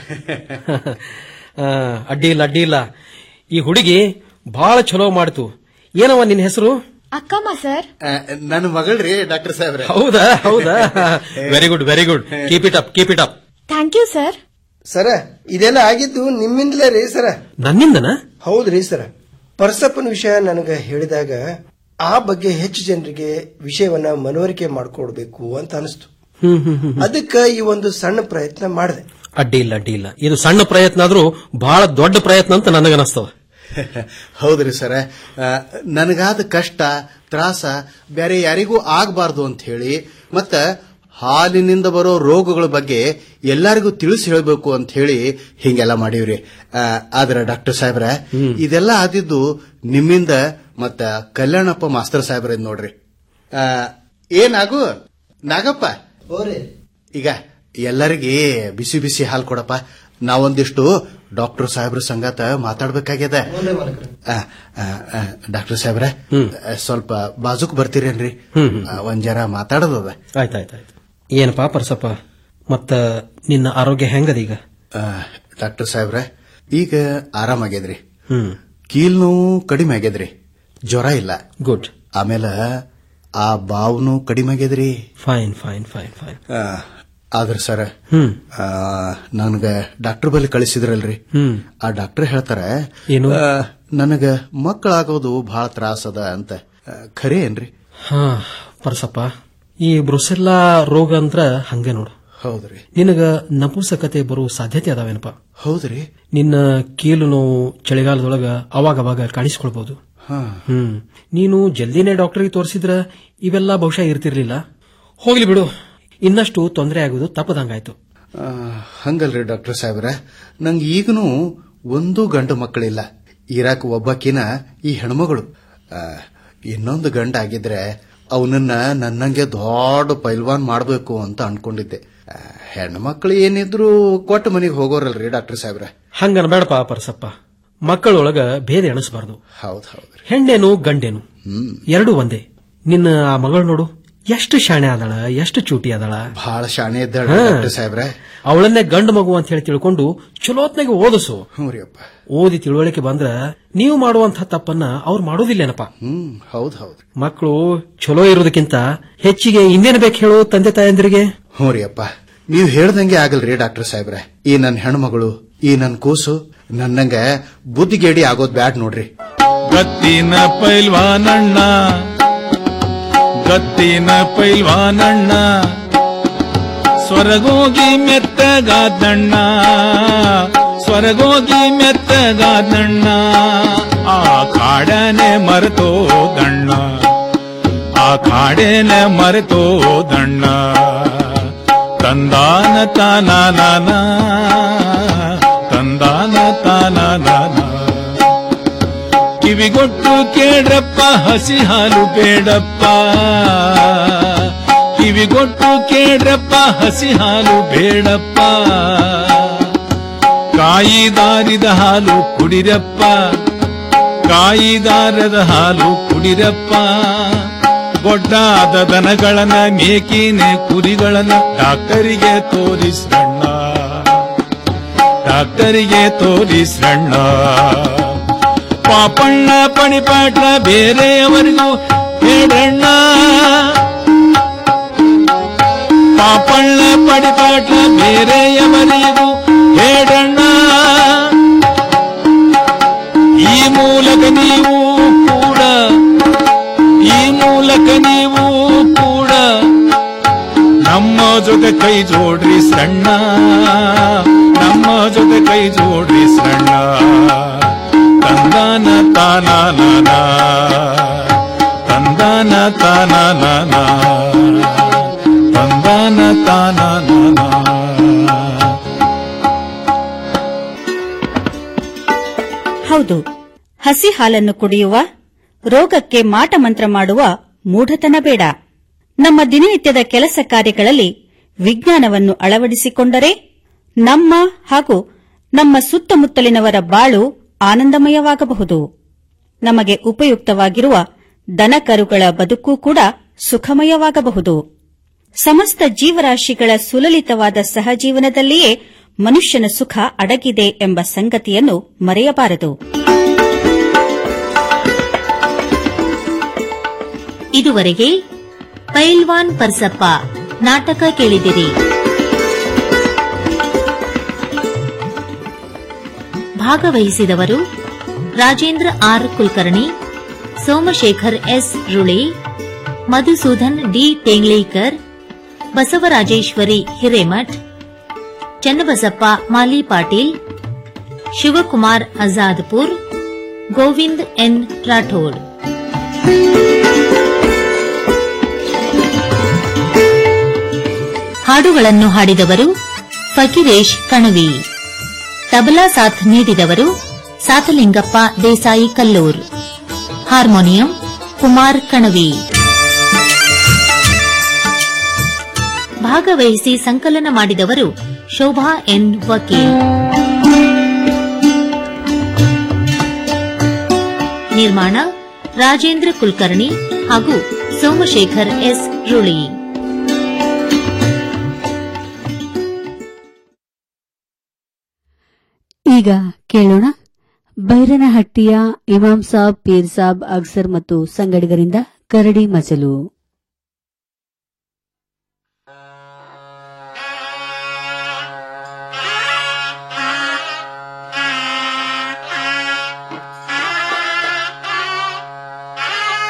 ಆ, ಅಡ್ಡಿ ಇಲ್ಲ ಅಡ್ಡಿ ಇಲ್ಲ ಈ ಹುಡುಗಿ ಬಹಳ ಚಲೋ ಮಾಡ್ತು ಏನವ ನಿನ್ನ ಹೆಸರು ಅಕ್ಕಮ್ಮ ಸರ್ ಆ, ನನ್ನ ಮಗಳ್ರಿ ಡಾಕ್ಟರ್ ಸಾಹೇಬ್ರ ಹೌದಾ ಹೌದಾ very good very good keep it up keep it up thank you sir ಸರ ಇದೆಲ್ಲ ಆಗಿದ್ದು ನಿಮ್ಮಿಂದಲೇ ರೀ ಸರ ನನ್ನಿಂದನ ಹೌದ್ರಿ ಸರ ಪರ್ಸಪ್ಪನ ವಿಷಯ ನನಗೆ ಹೇಳಿದಾಗ ಆ ಬಗ್ಗೆ ಹೆಚ್ಚು ಜನರಿಗೆ ವಿಷಯವನ್ನ ಮನವರಿಕೆ ಮಾಡಿಕೊಡ್ಬೇಕು ಅಂತ ಅನಿಸ್ತು ಹ್ಮ್ ಹ್ಮ್ ಹ್ಮ್ ಅದಕ್ಕೆ ಈ ಒಂದು ಸಣ್ಣ ಪ್ರಯತ್ನ ಮಾಡಿದೆ ಅಡ್ಡಿ ಇಲ್ಲ ಅಡ್ಡಿ ಇಲ್ಲ ಇದು ಸಣ್ಣ ಪ್ರಯತ್ನ ಆದ್ರೂ ಬಹಳ ದೊಡ್ಡ ಪ್ರಯತ್ನ ಅಂತ ನನಗನಸ್ತದ ಹೌದ್ರಿ ಸರ ಆ, ನನಗಾದ ಕಷ್ಟ ತ್ರಾಸ ಬೇರೆ ಯಾರಿಗೂ ಆಗಬಾರ್ದು ಅಂತ ಹೇಳಿ ಮತ್ತ ಹಾಲಿನಿಂದ ಬರೋ ರೋಗಗಳ ಬಗ್ಗೆ ಎಲ್ಲರಿಗೂ ತಿಳಿಸಿ ಹೇಳಬೇಕು ಅಂತ ಹೇಳಿ ಹಿಂಗೆಲ್ಲ ಮಾಡೀವ್ರಿ ಆ, ಆದ್ರ ಡಾಕ್ಟರ್ ಸಾಹೇಬ್ರ ಇದೆಲ್ಲ ಆದಿದ್ದು ನಿಮ್ಮಿಂದ ಮತ್ತ ಕಲ್ಯಾಣಪ್ಪ ಮಾಸ್ತರ್ ಸಾಹೇಬ್ರ ನೋಡ್ರಿ ಆ, ಏನಾಗು ನಾಗಪ್ಪ ಈಗ ಎಲ್ಲರಿಗೆ ಬಿಸಿ ಬಿಸಿ ಹಾಲು ಕೊಡಪ್ಪ ನಾವೊಂದಿಷ್ಟು ಡಾಕ್ಟರ್ ಸಾಹೇಬ್ರ ಸಂಗಾತ ಮಾತಾಡ್ಬೇಕಾಗ್ಯದ ಆ, ಆ, ಆ, ಡಾಕ್ಟರ್ ಸಾಹೇಬ್ರ ಆ, ಸ್ವಲ್ಪ ಬಾಜುಕ್ ಬರ್ತೀರೇನ್ರಿ ಆ, ಒಂದ್ ಜರ ಮಾತಾಡೋದದ ಆಯ್ತಾಯ್ತಾಯ್ತು ಏನಪ್ಪಾ ಪರ್ಸಪ್ಪ ಮತ್ತ ನಿನ್ನ ಆರೋಗ್ಯ ಹೆಂಗದ ಈಗ ಆ, ಡಾಕ್ಟರ್ ಸಾಹೇಬ್ರ ಈಗ ಆರಾಮಾಗ್ಯದ್ರಿ ಹ್ಮ್ ಕೀಲ್ ನೋವು ಕಡಿಮೆ ಆಗ್ಯದ್ರಿ ಜ್ವರ ಇಲ್ಲ ಗುಡ್ ಆಮೇಲೆ ಆ ಬಾವ್ನು ಕಡಿಮೆ ಆಗ್ಯದ್ರಿ ಫೈನ್ ಫೈನ್ ಫೈನ್ ಫೈನ್ ಆ, ಆದ್ರ ಸರ್ ಹ್ಮ್ ನನಗ ಡಾಕ್ಟರ್ ಬಳಿ ಕಳಿಸಿದ್ರಲ್ರಿ ಹ್ಮ್ ಆ ಡಾಕ್ಟರ್ ಹೇಳ್ತಾರ ಏನು? ಆ, ನನಗ ಮಕ್ಕಳಾಗೋದು ಬಹಳ ತ್ರಾಸದ ಅಂತ ಆ, ಖರೆ ಏನ್ರಿ ಹಾ ಪರಸಪ್ಪ ಈ ಬ್ರುಸೆಲ್ಲಾ ರೋಗ ಅಂದ್ರ ಹಂಗೆ ನೋಡು ಹೌದ್ರಿ ನಿನಗ ನಪುಂಸಕತೆ ಬರೋ ಸಾಧ್ಯತೆ ಅದಾವೇನಪ್ಪ ಹೌದ್ರಿ ನಿನ್ನ ಕೀಲು ನೋವು ಚಳಿಗಾಲದೊಳಗ ಅವಾಗ ಅವಾಗ ಕಾಣಿಸ್ಕೊಳ್ಬಹುದು ಹಾ ಹ್ಮ್ ನೀನು ಜಲ್ದಿನೇ ಡಾಕ್ಟರ್ಗೆ ತೋರಿಸಿದ್ರ ಇವೆಲ್ಲ ಬಹುಶಃ ಇರ್ತಿರ್ಲಿಲ್ಲ ಹೋಗ್ಲಿ ಬಿಡು ಇನ್ನಷ್ಟು ತೊಂದರೆ ಆಗೋದು ತಪ್ಪದಂಗಾಯ್ತು ಆ, ಹಂಗಲ್ರಿ ಡಾಕ್ಟರ್ ಸಾಹೇಬ್ರ ನಂಗೆ ಈಗನೂ ಒಂದು ಗಂಡು ಮಕ್ಕಳಿಲ್ಲ ಇರಾಕ್ ಒಬ್ಬಕಿನ ಈ ಹೆಣ್ಮಗಳು ಆ, ಇನ್ನೊಂದು ಗಂಡ ಆಗಿದ್ರೆ ಅವನನ್ನ ನನ್ನಂಗೆ ದೊಡ್ಡ ಪೈಲ್ವಾನ್ ಮಾಡಬೇಕು ಅಂತ ಅನ್ಕೊಂಡಿದ್ದೆ ಆ, ಹೆಣ್ಮಕ್ಳು ಏನಿದ್ರು ಕೊಟ್ಟ ಮನೆಗೆ ಹೋಗೋರಲ್ರಿ ಡಾಕ್ಟರ್ ಸಾಹೇಬ್ರ ಹಂಗನ್ಬೇಡಪ್ಪ ಪರಸಪ್ಪ ಮಕ್ಕಳೊಳಗ ಭೇದ ಎಣಿಸಬಾರ್ದು ಹೌದ್ ಹೌದ್ರಿ ಹೆಣ್ಣೇನು ಗಂಡೇನು ಹ್ಮ್ ಎರಡೂ ಒಂದೇ ನಿನ್ನ ಆ ಮಗಳು ನೋಡು ಎಷ್ಟು ಶಾಣೆ ಆದಳ ಎಷ್ಟು ಚೂಟಿ ಆದಳ ಬಹಳ ಶಾಣೆ ಇದ್ದಾಳ ಹಾ. ಡಾಕ್ಟರ್ ಸಾಹೇಬ್ರ ಅವಳನ್ನೇ ಗಂಡು ಮಗು ಅಂತ ಹೇಳಿ ತಿಳ್ಕೊಂಡು ಚಲೋತ್ನಾಗ ಓದಿಸು ಹ್ಞೂ ರೀ ಅಪ್ಪ ಓದಿ ತಿಳುವಳಿಕೆ ಬಂದ್ರ ನೀವು ಮಾಡುವಂತ ತಪ್ಪನ್ನ ಅವ್ರು ಮಾಡೋದಿಲ್ಲೇನಪ್ಪ ಹ್ಮ್ ಹೌದ್ ಹೌದ್ರಿ ಮಕ್ಕಳು ಚಲೋ ಇರೋದಕ್ಕಿಂತ ಹೆಚ್ಚಿಗೆ ಇನ್ನೇನ್ ಬೇಕು ಹೇಳು ತಂದೆ ತಾಯಂದಿರಿಗೆ ಹ್ಞೂ ರೀ ಅಪ್ಪ ನೀವು ಹೇಳ್ದಂಗೆ ಆಗಲ್ರಿ ಡಾಕ್ಟರ್ ಸಾಹೇಬ್ರ ಈ ನನ್ನ ಹೆಣ್ಮಗಳು ಈ ನನ್ನ ಕೂಸು ನನ್ನಂಗ ಬುದ್ಧಿಗೇಡಿ ಆಗೋದ್ ಬ್ಯಾಡ್ ನೋಡ್ರಿ ಗತ್ತಿನ ಪೈಲ್ವಾನಣ್ಣ ಗತ್ತಿನ ಪೈಲ್ವಾನಣ್ಣ ಸ್ವರಗೋಗಿ ಮೆತ್ತಗಾದಣ್ಣ ಸ್ವರಗೋಗಿ ಮೆತ್ತಗಾದಣ್ಣ ಆ ಕಾಡನೆ ಮರೆತೋದಣ್ಣ ಆ ಕಾಡೇನೆ ಮರೆತೋದಣ್ಣ ತಂದಾನ ತಾನಾನ ತಂದಾನ ತಾನಾನ ಕಿವಿಗೊಟ್ಟು ಕೇಳ್ರಪ್ಪ ಹಸಿ ಹಾಲು ಬೇಡಪ್ಪ ಕಿವಿಗೊಟ್ಟು ಕೇಳ್ರಪ್ಪ ಹಸಿ ಹಾಲು ಬೇಡಪ್ಪ ಕಾಯಿದಾರಿದ ಹಾಲು ಕುಡಿರಪ್ಪ ಕಾಯಿದಾರದ ಹಾಲು ಕುಡಿರಪ್ಪ ಗೊಡ್ಡಾದ ದನಗಳನ್ನ ಮೇಕಿನ ಕುರಿಗಳನ್ನ ಡಾಕ್ಟರಿಗೆ ತೋರಿಸ್ರಣ್ಣ ಡಾಕ್ಟರಿಗೆ ತೋರಿಸ್ರಣ್ಣ ಪಾಪಣ್ಣ ಪಣಿಪಾಟ ಬೇರೆಯವರಿಗೂ ಹೇಳಣ್ಣ ಪಾಪಣ್ಣ ಪಡಿಪಾಟ ಬೇರೆಯವರಿಗೂ ಹೇಳಣ್ಣ ಈ ಮೂಲಕ ನೀವು ಕೂಡ ಈ ಮೂಲಕ ನೀವು ಕೂಡ ನಮ್ಮ ಜೊತೆ ಕೈ ಜೋಡ್ರಿ ಸಣ್ಣ ನಮ್ಮ ಜೊತೆ ಕೈ ಜೋಡ್ರಿ ಸಣ್ಣ ತಂದಾನ ತಾನಾನ ತಂದಾನ ತಾನಾನ ತಂದಾನ ತಾನಾನ ಹೌದು ಹಸಿ ಹಾಲನ್ನು ಕುಡಿಯುವ ರೋಗಕ್ಕೆ ಮಾಟ ಮಂತ್ರ ಮಾಡುವ ಮೂಢತನ ಬೇಡ ನಮ್ಮ ದಿನನಿತ್ಯದ ಕೆಲಸ ಕಾರ್ಯಗಳಲ್ಲಿ ವಿಜ್ಞಾನವನ್ನು ಅಳವಡಿಸಿಕೊಂಡರೆ ನಮ್ಮ ಹಾಗೂ ನಮ್ಮ ಸುತ್ತಮುತ್ತಲಿನವರ ಬಾಳು ಆನಂದಮಯವಾಗಬಹುದು ನಮಗೆ ಉಪಯುಕ್ತವಾಗಿರುವ ದನಕರುಗಳ ಬದುಕು ಕೂಡ ಸುಖಮಯವಾಗಬಹುದು ಸಮಸ್ತ ಜೀವರಾಶಿಗಳ ಸುಲಲಿತವಾದ ಸಹಜೀವನದಲ್ಲಿಯೇ ಮನುಷ್ಯನ ಸುಖ ಅಡಗಿದೆ ಎಂಬ ಸಂಗತಿಯನ್ನು ಮರೆಯಬಾರದು ಇದುವರೆಗೆ ಪೈಲ್ವಾನ್ ಪರ್ಸಪ್ಪ ನಾಟಕ ಕೇಳಿದಿರಿ ಭಾಗವಹಿಸಿದವರು Rajendra R Kulkarni Somashekhar S Ruli Madhusudan D Tengalikar Basavarajeshwari Hiremath Channabasappa Mali Patil Shivakumar Azadpur Govind N Rathod ಹಾಡುಗಳನ್ನು ಹಾಡಿದವರು ಫಕೀರೇಶ್ ಕಣವಿ ತಬಲಾ ಸಾಥ್ ನೀಡಿದವರು ಸಾತಲಿಂಗಪ್ಪ ದೇಸಾಯಿ ಕಲ್ಲೂರ್ ಹಾರ್ಮೋನಿಯಂ ಕುಮಾರ್ ಕಣವಿ ಭಾಗವಹಿಸಿ ಸಂಕಲನ ಮಾಡಿದವರು ಶೋಭಾ ಎನ್ ವಕೀಲ್ ನಿರ್ಮಾಣ ರಾಜೇಂದ್ರ ಕುಲಕರ್ಣಿ ಹಾಗೂ ಸೋಮಶೇಖರ್ ಎಸ್ ರುಳಿ ಈಗ ಕೇಳೋಣ ಬೈರನಹಟ್ಟಿಯ ಇಮಾಮ್ ಸಾಬ್ ಪೀರ್ ಸಾಬ್ ಅಗ್ಸರ್ ಮತ್ತು ಸಂಗಡಿಗರಿಂದ ಕರಡಿ ಮಜಲು